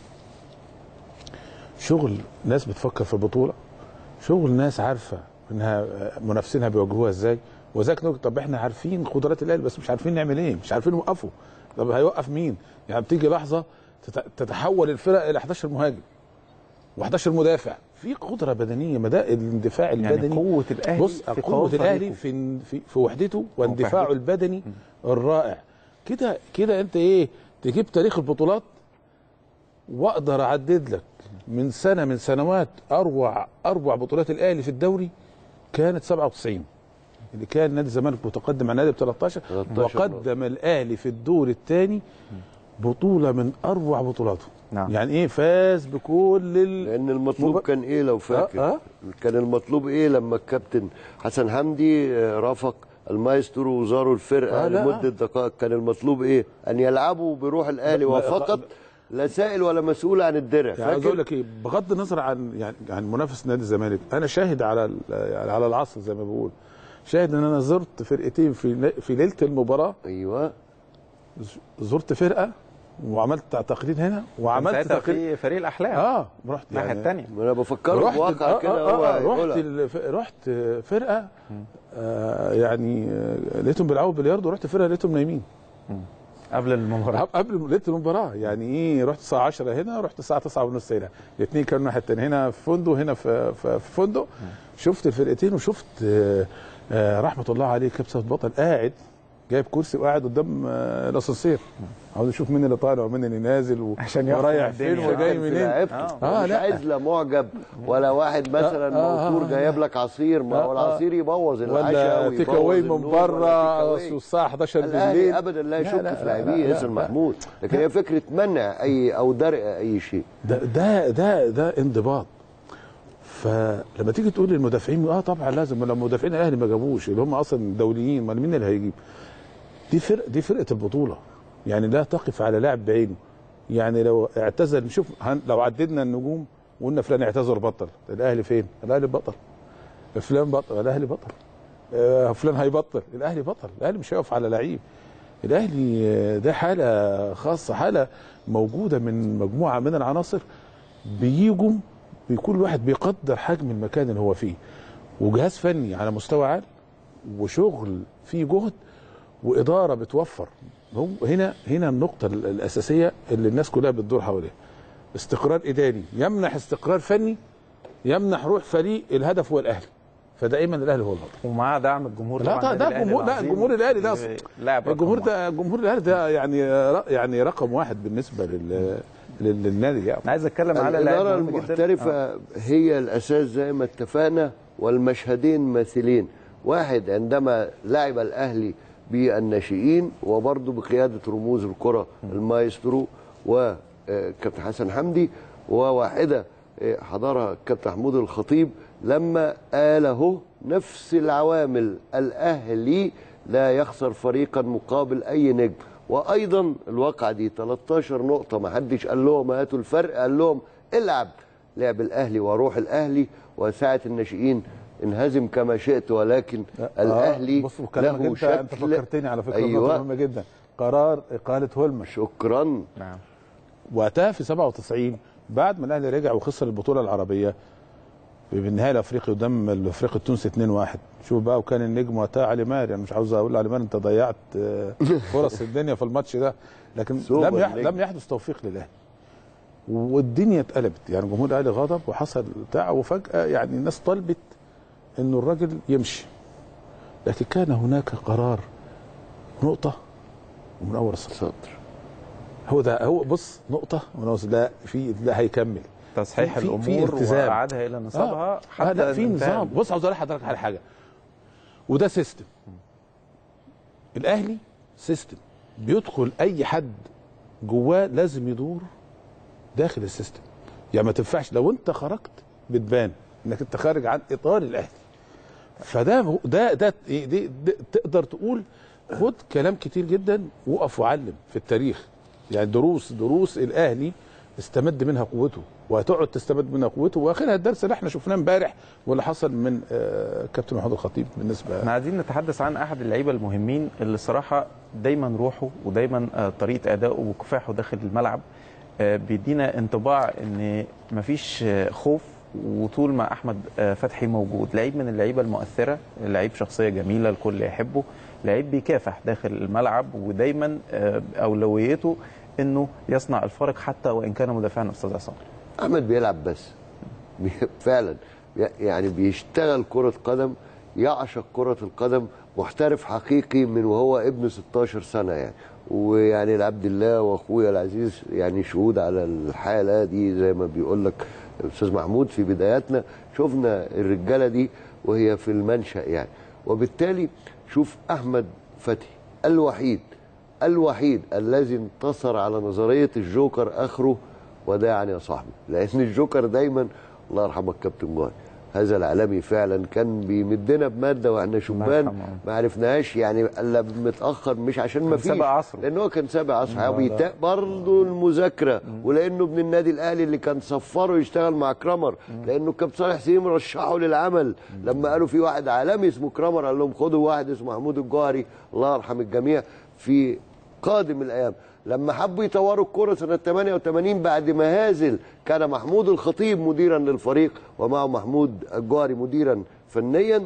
شغل ناس بتفكر في البطوله شغل ناس عارفه انها منافسينها بيواجهوها ازاي وذاك نقول طب احنا عارفين قدرات الاهلي بس مش عارفين نعمل ايه مش عارفين نوقفه طب هيوقف مين يعني بتيجي لحظه تت- تتحول الفرق الى 11 مهاجم و11 مدافع في قدره بدنيه مدى الاندفاع يعني البدني قوه الاهلي بص في قوه فريقه. الاهلي في في في وحدته واندفاعه وحدته. البدني الرائع كده كده انت ايه تجيب تاريخ البطولات واقدر اعدد لك من سنه من سنوات اروع اروع بطولات الاهلي في الدوري كانت 97 اللي كان نادي الزمالك متقدم على نادي ب 13 13 وقدم الاهلي في الدور الثاني بطوله من اروع بطولاته نعم. يعني ايه فاز بكل ال... لان المطلوب مب- كان ايه لو فاكر آه، آه. كان المطلوب ايه لما الكابتن حسن حمدي آه، رافق المايسترو وزاروا الفرقه آه، لا. لمده دقائق كان المطلوب ايه ان يلعبوا بروح الاهلي لا، وفقط لا سائل ولا مسؤول عن الدرع يعني عايز اقول فاكر لك ايه بغض النظر عن يعني عن منافس نادي الزمالك انا شاهد على ال- يعني على العصر زي ما بقول شاهد ان انا زرت فرقتين في في ليله المباراه ايوه زرت فرقه وعملت تقرير هنا كان وعملت ساعتها تقرير في فريق الاحلام اه رحت الناحيه يعني الثانيه ما انا بفكره رحت بواقع آه كده آه هو آه هيقولها. رحت الف... رحت فرقه آه يعني آه لقيتهم بيلعبوا بلياردو ورحت فرقه لقيتهم نايمين قبل المباراه قبل ليله المباراه يعني ايه رحت الساعه 10 هنا رحت الساعه 9 ونص هنا الاثنين كانوا الناحيه الثانيه هنا في فندق هنا في, في, في فندق شفت الفرقتين وشفت آه آه رحمه الله عليه كابتن بطل قاعد جايب كرسي وقاعد قدام آه الاسانسير عاوز اشوف مين اللي طالع ومين اللي نازل و... عشان يحكم ورايح الدنيا. فين وجاي في منين لعيبته آه. آه، مش لا. عايز لا معجب ولا واحد مثلا آه، آه، موتور آه. جايب لك عصير ما آه، هو آه. العصير يبوظ العشاء ولا ويبوظ تيك اواي من النوم ولا بره take away. الساعه 11 الاهلي بالليل ابدا لا لا، يشك لا، في لا، لاعبيه لا، ياسر لا. محمود لكن هي فكره منع اي او درء اي شيء ده ده ده ده انضباط فلما تيجي تقول للمدافعين اه طبعا لازم لو مدافعين الاهلي ما جابوش اللي هم اصلا دوليين امال مين اللي هيجيب دي فرق دي فرقه البطوله يعني لا تقف على لاعب بعينه يعني لو اعتزل شوف هن- لو عددنا النجوم وقلنا فلان اعتذر بطل الاهلي فين؟ الاهلي بطل فلان بطل الاهلي بطل آه، فلان هيبطل الاهلي بطل الاهلي مش هيقف على لعيب الاهلي آه، ده حاله خاصه حاله موجوده من مجموعه من العناصر بيجوا بكل واحد بيقدر حجم المكان اللي هو فيه وجهاز فني على مستوى عالي وشغل فيه جهد واداره بتوفر هو هنا هنا النقطه ال- الاساسيه اللي الناس كلها بتدور حواليها استقرار اداري يمنح استقرار فني يمنح روح فريق الهدف هو الاهلي فدائما الاهلي هو البطل ومع دعم الجمهور لا طبعاً ده النادي ده الأهلي جمهور لا العظيم الجمهور الاهلي ده أصلاً لاعب رقم الجمهور واحد. ده جمهور الاهلي ده يعني يعني رقم واحد بالنسبه لل لل- للنادي يعني انا عايز اتكلم على لاعب الإدارة مهم جدا. المحترفة هي الأساس زي ما اتفقنا والمشهدين مثيلين واحد عندما لعب الأهلي بالناشئين وبرضه بقيادة رموز الكرة المايسترو وكابتن حسن حمدي وواحدة آه، حضرها كابتن محمود الخطيب لما آله نفس العوامل الأهلي لا يخسر فريقا مقابل أي نجم وايضا الواقعه دي 13 نقطه ما حدش قال لهم هاتوا الفرق قال لهم العب لعب الاهلي وروح الاهلي وساعه الناشئين انهزم كما شئت ولكن الاهلي بص كلامك له انت شكل انت فكرتني على فكره أيوة. ايوه مهمه جدا قرار اقاله هولمش شكرا نعم وقتها في 97 بعد ما الاهلي رجع وخسر البطوله العربيه في النهائي الافريقي قدام الافريقي التونسي 2-1 شوف بقى وكان النجم وقتها علي ماهر يعني مش عاوز اقول علي ماهر انت ضيعت آه، فرص الدنيا في الماتش ده لكن سوبر لم يح... نجم. لم يحدث توفيق للاهلي والدنيا اتقلبت يعني جمهور الاهلي غضب وحصل بتاع وفجاه يعني الناس طلبت انه الراجل يمشي لكن كان هناك قرار نقطه ومن اول السطر سطر هو ده هو بص نقطه ومن اول السطر. لا في لا هيكمل تصحيح في- في- في الامور التزام. واعادها الى نصابها آه. حتى آه لا في الانتهاء. نظام بص عاوز اقول لحضرتك على حاجه وده سيستم الاهلي سيستم بيدخل اي حد جواه لازم يدور داخل السيستم يعني ما تنفعش لو انت خرجت بتبان انك انت خارج عن اطار الاهلي فده هو- ده ده إيه دي ده تقدر تقول خد كلام كتير جدا وقف وعلم في التاريخ يعني دروس دروس الاهلي استمد منها قوته وهتقعد تستمد منها قوته واخرها الدرس اللي احنا شفناه امبارح واللي حصل من آه، كابتن محمود الخطيب بالنسبه احنا عايزين نتحدث عن احد اللعيبه المهمين اللي الصراحه دايما روحه ودايما آه، طريقه ادائه وكفاحه داخل الملعب آه، بيدينا انطباع ان مفيش آه، خوف وطول ما احمد آه، فتحي موجود لعيب من اللعيبه المؤثره لعيب شخصيه جميله الكل يحبه لعيب بيكافح داخل الملعب ودايما آه، اولويته انه يصنع الفارق حتى وان كان مدافعا استاذ عصام احمد بيلعب بس بي- فعلا بي- يعني بيشتغل كرة قدم يعشق كرة القدم محترف حقيقي من وهو ابن 16 سنة يعني ويعني العبد الله واخويا العزيز يعني شهود على الحالة دي زي ما بيقول لك استاذ محمود في بداياتنا شفنا الرجالة دي وهي في المنشأ يعني وبالتالي شوف احمد فتحي الوحيد الوحيد الذي انتصر على نظرية الجوكر اخره وداعا يا صاحبي لان الجوكر دايما الله يرحمك كابتن جوهر هذا العالمي فعلا كان بيمدنا بماده واحنا شبان يرحمه. ما عرفناهاش يعني الا متاخر مش عشان ما فيش سابق عصره. لان هو كان سابق عصره وبيتا- برضه المذاكره ولانه ابن النادي الاهلي اللي كان صفره يشتغل مع كرامر لانه كابتن صالح سليم رشحه للعمل لما قالوا في واحد عالمي اسمه كرامر قال لهم خدوا واحد اسمه محمود الجوهري الله يرحم الجميع في قادم الايام لما حبوا يطوروا الكرة سنة 88 بعد ما هازل كان محمود الخطيب مديرا للفريق ومعه محمود الجوهري مديرا فنيا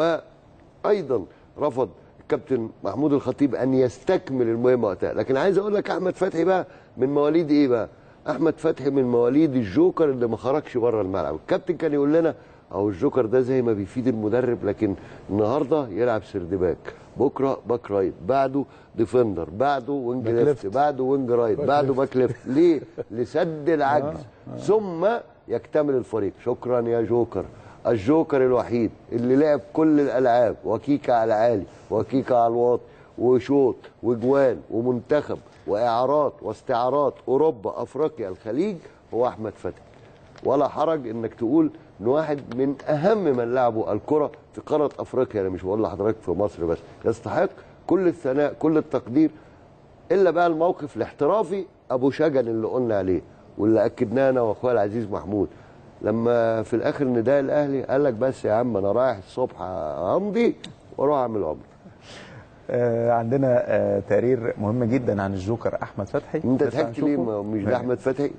وأيضا رفض الكابتن محمود الخطيب أن يستكمل المهمة وقتها لكن عايز أقول لك أحمد فتحي بقى من مواليد إيه بقى أحمد فتحي من مواليد الجوكر اللي ما خرجش بره الملعب الكابتن كان يقول لنا أهو الجوكر ده زي ما بيفيد المدرب لكن النهارده يلعب سردباك بكره باك رايت بعده ديفندر بعده وينج باك ليفت ليفت. بعده وينج رايت باك بعده ليفت. باك ليفت ليه لسد العجز ثم يكتمل الفريق شكرا يا جوكر الجوكر الوحيد اللي لعب كل الالعاب وكيكه على عالي وكيكه على الواطي وشوط وجوان ومنتخب واعارات واستعارات اوروبا افريقيا الخليج هو احمد فتحي ولا حرج انك تقول ان واحد من اهم من لعبوا الكره في قاره افريقيا انا مش بقول لحضرتك في مصر بس يستحق كل الثناء كل التقدير الا بقى الموقف الاحترافي ابو شجن اللي قلنا عليه واللي اكدناه انا واخويا العزيز محمود لما في الاخر نداء الاهلي قال لك بس يا عم انا رايح الصبح امضي واروح اعمل عمره آه، عندنا آه، تقرير مهم جدا عن الجوكر احمد فتحي انت نطلع ضحكت ليه نشوفه؟ ما- مش ده احمد فتحي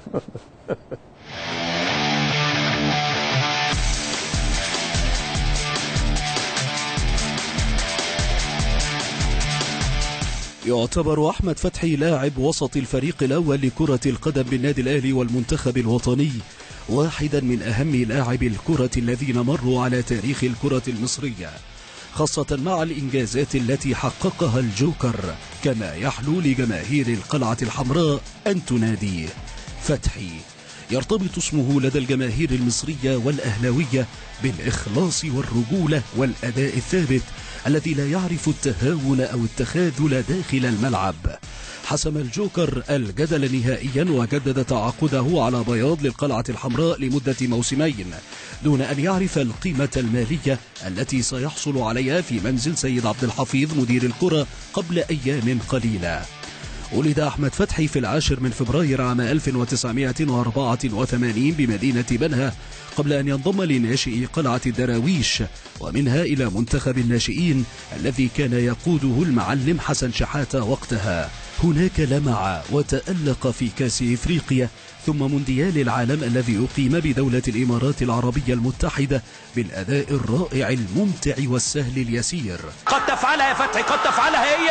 يعتبر أحمد فتحي لاعب وسط الفريق الأول لكرة القدم بالنادي الأهلي والمنتخب الوطني واحدا من أهم لاعبي الكرة الذين مروا على تاريخ الكرة المصرية خاصة مع الإنجازات التي حققها الجوكر كما يحلو لجماهير القلعة الحمراء أن تناديه فتحي يرتبط اسمه لدى الجماهير المصرية والأهلاوية بالإخلاص والرجولة والأداء الثابت الذي لا يعرف التهاون أو التخاذل داخل الملعب حسم الجوكر الجدل نهائيا وجدد تعاقده على بياض للقلعة الحمراء لمدة موسمين دون أن يعرف القيمة المالية التي سيحصل عليها في منزل سيد عبد الحفيظ مدير الكرة قبل أيام قليلة ولد أحمد فتحي في العاشر من فبراير عام 1984 بمدينة بنها قبل أن ينضم لناشئي قلعة الدراويش ومنها إلى منتخب الناشئين الذي كان يقوده المعلم حسن شحاتة وقتها هناك لمع وتألق في كأس إفريقيا ثم مونديال العالم الذي أقيم بدولة الإمارات العربية المتحدة بالأداء الرائع الممتع والسهل اليسير قد تفعلها يا فتحي قد تفعلها هي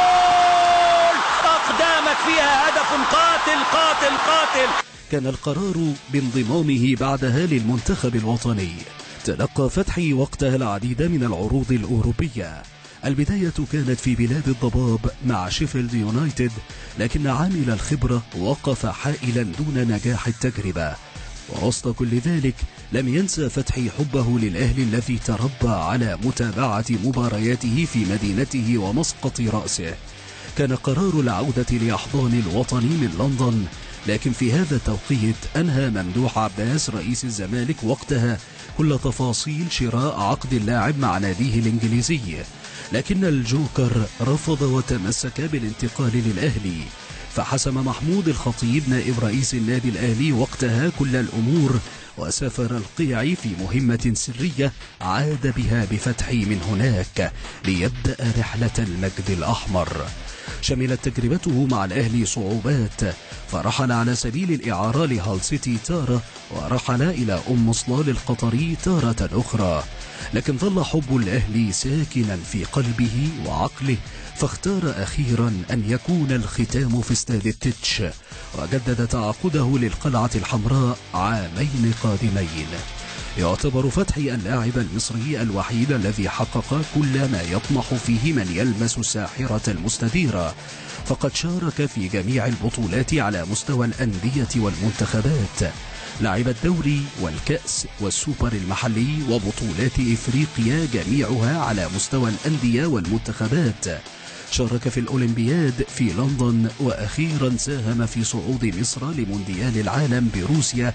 جول أقدامك فيها هدف قاتل قاتل قاتل كان القرار بانضمامه بعدها للمنتخب الوطني تلقى فتحي وقتها العديد من العروض الأوروبية البداية كانت في بلاد الضباب مع شيفيلد يونايتد لكن عامل الخبرة وقف حائلا دون نجاح التجربة ووسط كل ذلك لم ينسى فتحي حبه للأهلي الذي تربى على متابعة مبارياته في مدينته ومسقط رأسه كان قرار العودة لأحضان الوطن من لندن لكن في هذا التوقيت أنهى ممدوح عباس رئيس الزمالك وقتها كل تفاصيل شراء عقد اللاعب مع ناديه الإنجليزي لكن الجوكر رفض وتمسك بالانتقال للأهلي فحسم محمود الخطيب نائب رئيس النادي الأهلي وقتها كل الأمور وسافر القيعي في مهمة سرية عاد بها بفتحي من هناك ليبدأ رحلة المجد الأحمر شملت تجربته مع الأهلي صعوبات فرحل على سبيل الإعارة لهال سيتي تارة ورحل إلى أم صلال القطري تارة أخرى لكن ظل حب الأهلي ساكنا في قلبه وعقله فاختار أخيرا أن يكون الختام في استاد التتش وجدد تعاقده للقلعة الحمراء عامين قادمين يعتبر فتحي اللاعب المصري الوحيد الذي حقق كل ما يطمح فيه من يلمس الساحرة المستديرة فقد شارك في جميع البطولات على مستوى الأندية والمنتخبات لعب الدوري والكأس والسوبر المحلي وبطولات إفريقيا جميعها على مستوى الأندية والمنتخبات شارك في الأولمبياد في لندن وأخيرا ساهم في صعود مصر لمونديال العالم بروسيا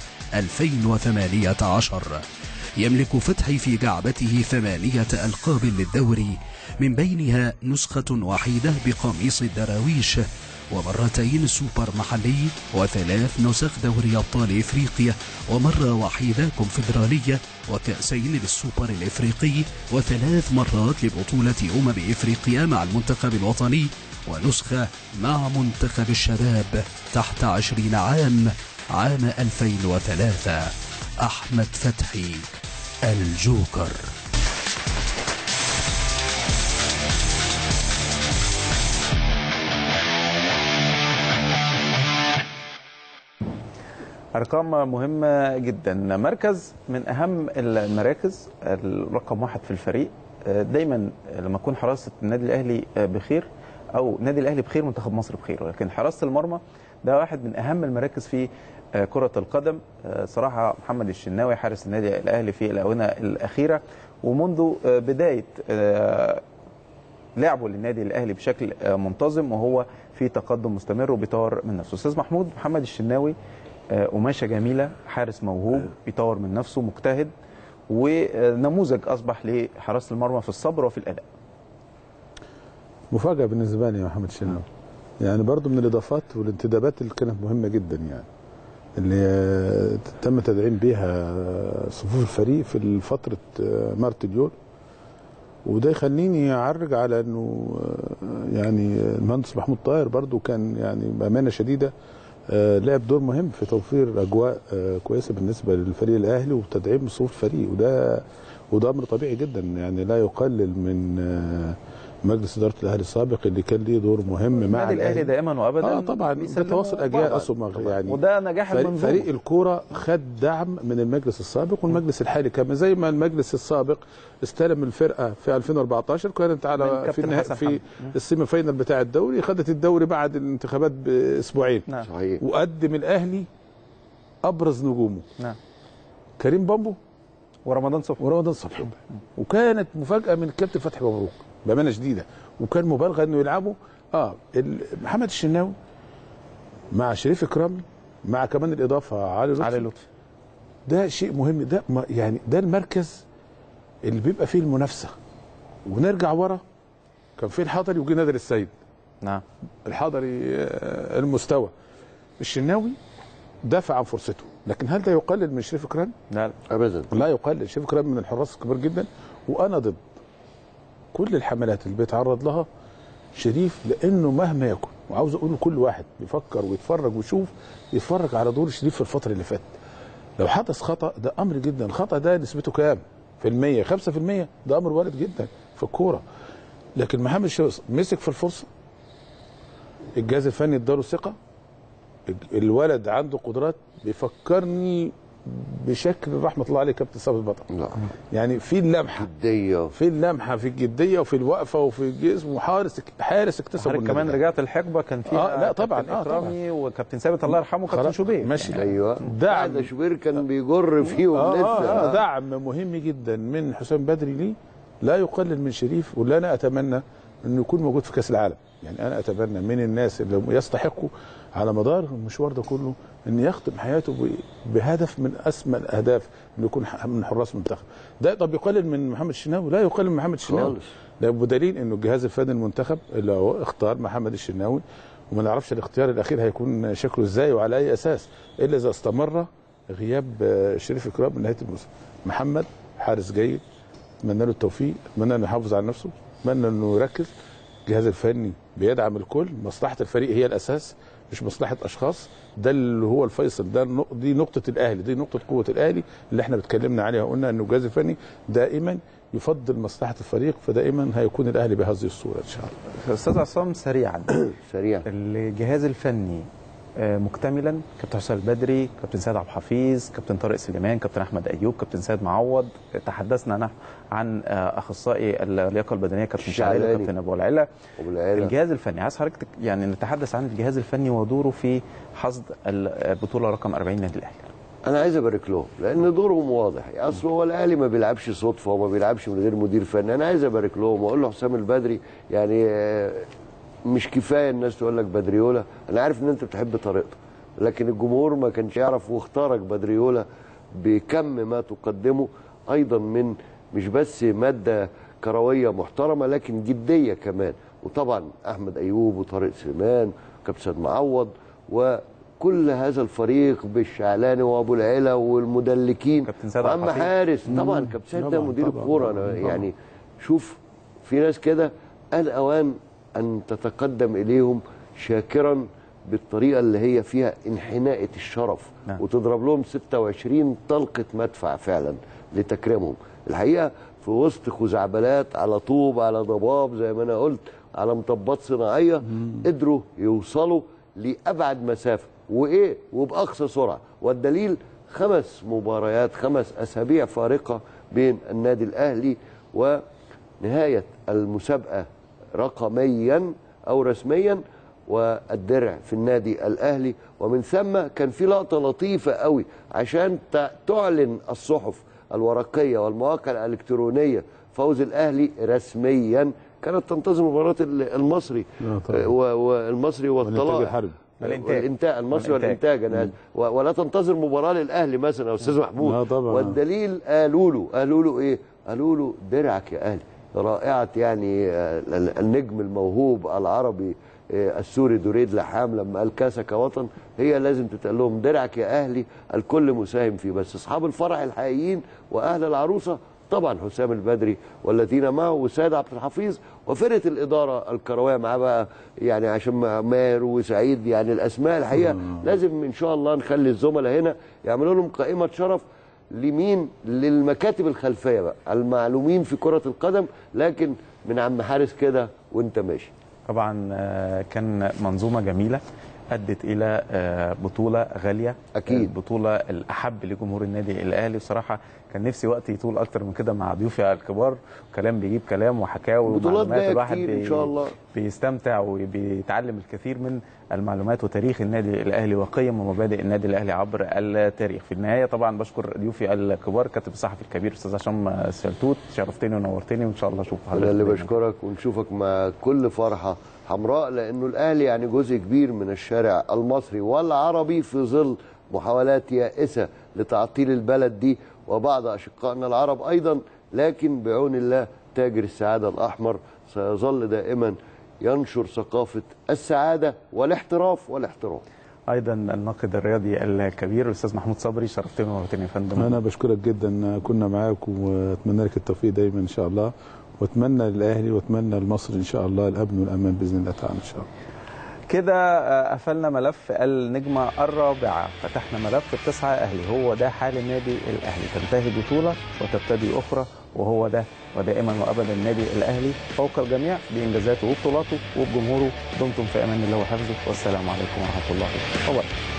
2018 يملك فتحي في جعبته ثمانية ألقاب للدوري من بينها نسخة وحيدة بقميص الدراويش ومرتين سوبر محلي وثلاث نسخ دوري أبطال إفريقيا ومرة وحيدة كونفدرالية وكأسين للسوبر الإفريقي وثلاث مرات لبطولة أمم إفريقيا مع المنتخب الوطني ونسخة مع منتخب الشباب تحت عشرين عام عام 2003 أحمد فتحي الجوكر ارقام مهمه جدا مركز من اهم المراكز الرقم واحد في الفريق دايما لما يكون حراسه النادي الاهلي بخير او النادي الاهلي بخير منتخب مصر بخير ولكن حراسه المرمى ده واحد من اهم المراكز في كره القدم صراحه محمد الشناوي حارس النادي الاهلي في الاونه الاخيره ومنذ بدايه لعبه للنادي الاهلي بشكل منتظم وهو في تقدم مستمر وبيطور من نفسه استاذ محمود محمد الشناوي آه، قماشه جميله حارس موهوب بيطور من نفسه مجتهد ونموذج اصبح لحراسه المرمى في الصبر وفي الاداء مفاجاه بالنسبه لي يا محمد شناوي يعني برضو من الاضافات والانتدابات اللي كانت مهمه جدا يعني اللي آه، تم تدعيم بيها صفوف الفريق في فتره آه، مارت اليول وده يخليني اعرج على انه آه، يعني المهندس محمود طاهر برضو كان يعني بامانه شديده آه، لعب دور مهم في توفير اجواء آه، كويسه بالنسبه للفريق الاهلي وتدعيم صفوف الفريق وده وده امر طبيعي جدا يعني لا يقلل من آه، مجلس اداره الاهلي السابق اللي كان ليه دور مهم مع النادي الاهلي دائما وابدا اه طبعا بيسلموا بتواصل اجيال بعض. اصلا يعني وده نجاح فريق, المنظومه فريق الكوره خد دعم من المجلس السابق والمجلس الحالي كمان زي ما المجلس السابق استلم الفرقه في 2014 كانت من على كابتن في النها- حسن في حمد. السيمي فاينل بتاع الدوري خدت الدوري بعد الانتخابات باسبوعين نعم صحيح وقدم الاهلي ابرز نجومه نعم كريم بامبو ورمضان صبحي ورمضان صبحي وكانت مفاجاه من الكابتن فتحي مبروك بامانه شديده وكان مبالغه انه يلعبوا اه ال- محمد الشناوي مع شريف اكرامي مع كمان الاضافه علي لطفي علي لطفي ده شيء مهم ده ما- يعني ده المركز اللي بيبقى فيه المنافسه ونرجع ورا كان في الحضري وجي نادر السيد نعم الحضري آه، المستوى الشناوي دافع عن فرصته لكن هل ده يقلل من شريف اكرامي؟ لا لا. ابدا لا يقلل شريف اكرامي من الحراس الكبير جدا وانا ضد كل الحملات اللي بيتعرض لها شريف لانه مهما يكن وعاوز اقول لكل واحد بيفكر ويتفرج ويشوف يتفرج على دور شريف في الفتره اللي فاتت لو حدث خطا ده امر جدا الخطا ده نسبته كام في المية 5% ده امر وارد جدا في الكوره لكن محمد شوقي مسك في الفرصه الجهاز الفني اداله ثقه الولد عنده قدرات بيفكرني بشكل رحمه الله عليه كابتن ثابت بطل لا يعني في اللمحه جديه في اللمحه في الجديه وفي الوقفه وفي الجسم وحارس حارس اكتسب حضرتك كمان رجعت الحقبه كان فيها آه، لا طبعاً، كابتن آه، اكرامي وكابتن ثابت الله يرحمه وكابتن خلاص، شوبير ماشي ايوه دعم ده شوبير كان بيجر فيهم آه لسه آه آه دعم مهم جدا من حسام بدري ليه لا يقلل من شريف واللي انا اتمنى انه يكون موجود في كاس العالم يعني انا اتمنى من الناس اللي يستحقوا على مدار المشوار ده كله ان يختم حياته ب- بهدف من اسمى الاهداف انه يكون ح- من حراس منتخب ده طب يقلل من محمد الشناوي لا يقلل من محمد الشناوي خالص. ده بدليل انه الجهاز الفني المنتخب اللي هو اختار محمد الشناوي وما نعرفش الاختيار الاخير هيكون شكله ازاي وعلى اي اساس الا اذا استمر غياب آه، شريف اكرام من نهايه الموسم محمد حارس جيد اتمنى له التوفيق اتمنى انه يحافظ على نفسه اتمنى انه يركز الجهاز الفني بيدعم الكل مصلحه الفريق هي الاساس مش مصلحه اشخاص ده اللي هو الفيصل ده النق- دي نقطه الاهلي دي نقطه قوه الاهلي اللي احنا اتكلمنا عليها قلنا انه الجهاز الفني دائما يفضل مصلحه الفريق فدائما هيكون الاهلي بهذه الصوره ان شاء الله استاذ عصام سريعا سريع الجهاز الفني آه، مكتملا كابتن حسام البدري كابتن سيد عبد الحفيظ كابتن طارق سليمان كابتن احمد ايوب كابتن سيد معوض تحدثنا نحن عن آه، اخصائي اللياقه البدنيه كابتن شعيل الشعلاني. كابتن ابو العلا ابو العيله الجهاز الفني عايز حضرتك تك- يعني نتحدث عن الجهاز الفني ودوره في حصد البطوله رقم 40 نادي الاهلي انا عايز ابارك لهم لان دورهم واضح اصل هو الاهلي ما بيلعبش صدفه وما بيلعبش من غير مدير فني انا عايز ابارك لهم واقول له حسام البدري يعني آه، مش كفايه الناس تقول لك بدريولا انا عارف ان انت بتحب طريقته لكن الجمهور ما كانش يعرف واختارك بدريولا بكم ما تقدمه ايضا من مش بس ماده كرويه محترمه لكن جديه كمان وطبعا احمد ايوب وطارق سليمان وكابتن سيد معوض وكل هذا الفريق بالشعلاني وابو العلا والمدلكين كابتن سيد عبد واما الحفيظ. حارس طبعا كابتن سيد ده طبعاً، مدير طبعاً، الكوره طبعاً، انا طبعاً. يعني شوف في ناس كده الاوان ان تتقدم اليهم شاكرا بالطريقه اللي هي فيها انحناءه الشرف نعم. وتضرب لهم 26 طلقه مدفع فعلا لتكريمهم الحقيقه في وسط خزعبلات على طوب على ضباب زي ما انا قلت على مطبات صناعيه قدروا يوصلوا لابعد مسافه وايه وباقصى سرعه والدليل خمس مباريات خمس اسابيع فارقه بين النادي الاهلي ونهايه المسابقه رقميا او رسميا والدرع في النادي الاهلي ومن ثم كان في لقطه لطيفه قوي عشان ت- تعلن الصحف الورقيه والمواقع الالكترونيه فوز الاهلي رسميا كانت تنتظم مباراه ال- المصري آه طبعاً. و- والمصري والإنتاج والطلائع الحربي. الإنتاج. والانتاج المصري والإنتاج. والانتاج انا آسف. و- ولا تنتظر مباراه للاهلي مثلا يا استاذ محمود لا طبعا. والدليل قالوا له قالوا له ايه قالوا له درعك يا اهلي رائعه يعني آه، ال- النجم الموهوب العربي آه، السوري دريد لحام لما قال كاسك وطن هي لازم تتقال لهم درعك يا اهلي الكل مساهم فيه بس اصحاب الفرح الحقيقيين واهل العروسه طبعا حسام البدري والذين معه وسيد عبد الحفيظ وفرقه الاداره الكرويه معاه بقى يعني عشان مع ماهر وسعيد يعني الاسماء الحقيقه لازم ان شاء الله نخلي الزملاء هنا يعملوا لهم قائمه شرف لمين للمكاتب الخلفيه بقى المعلومين في كره القدم لكن من عم حارس كده وانت ماشي طبعا آه، كان منظومه جميله ادت الى آه، بطوله غاليه أكيد. البطوله الاحب لجمهور النادي الاهلي بصراحه كان نفسي وقت يطول اكتر من كده مع ضيوفي الكبار كلام بيجيب كلام وحكاوي بطولات ومعلومات جاية الواحد كتير إن بي- شاء الله. بيستمتع وبيتعلم الكثير من المعلومات وتاريخ النادي الاهلي وقيم ومبادئ النادي الاهلي عبر التاريخ في النهايه طبعا بشكر ضيوفي الكبار كاتب الصحفي الكبير استاذ هشام سلتوت شرفتني ونورتني وان شاء الله اشوف حضرتك انا اللي دايماً. بشكرك ونشوفك مع كل فرحه حمراء لانه الاهلي يعني جزء كبير من الشارع المصري والعربي في ظل محاولات يائسه لتعطيل البلد دي وبعض اشقائنا العرب ايضا لكن بعون الله تاجر السعاده الاحمر سيظل دائما ينشر ثقافه السعاده والاحتراف والاحترام ايضا الناقد الرياضي الكبير الاستاذ محمود صبري شرفتني ونورتني يا فندم انا بشكرك جدا كنا معاك واتمنى لك التوفيق دايما ان شاء الله واتمنى للاهلي واتمنى لمصر ان شاء الله الامن والامان باذن الله تعالى ان شاء الله كده آه، قفلنا ملف النجمة الرابعة فتحنا ملف التسعة أهلي هو ده حال النادي الأهلي تنتهي بطولة وتبتدي أخرى وهو ده ودائما وأبدا النادي الأهلي فوق الجميع بإنجازاته وبطولاته وبجمهوره دمتم في أمان الله وحفظه والسلام عليكم ورحمة الله وبركاته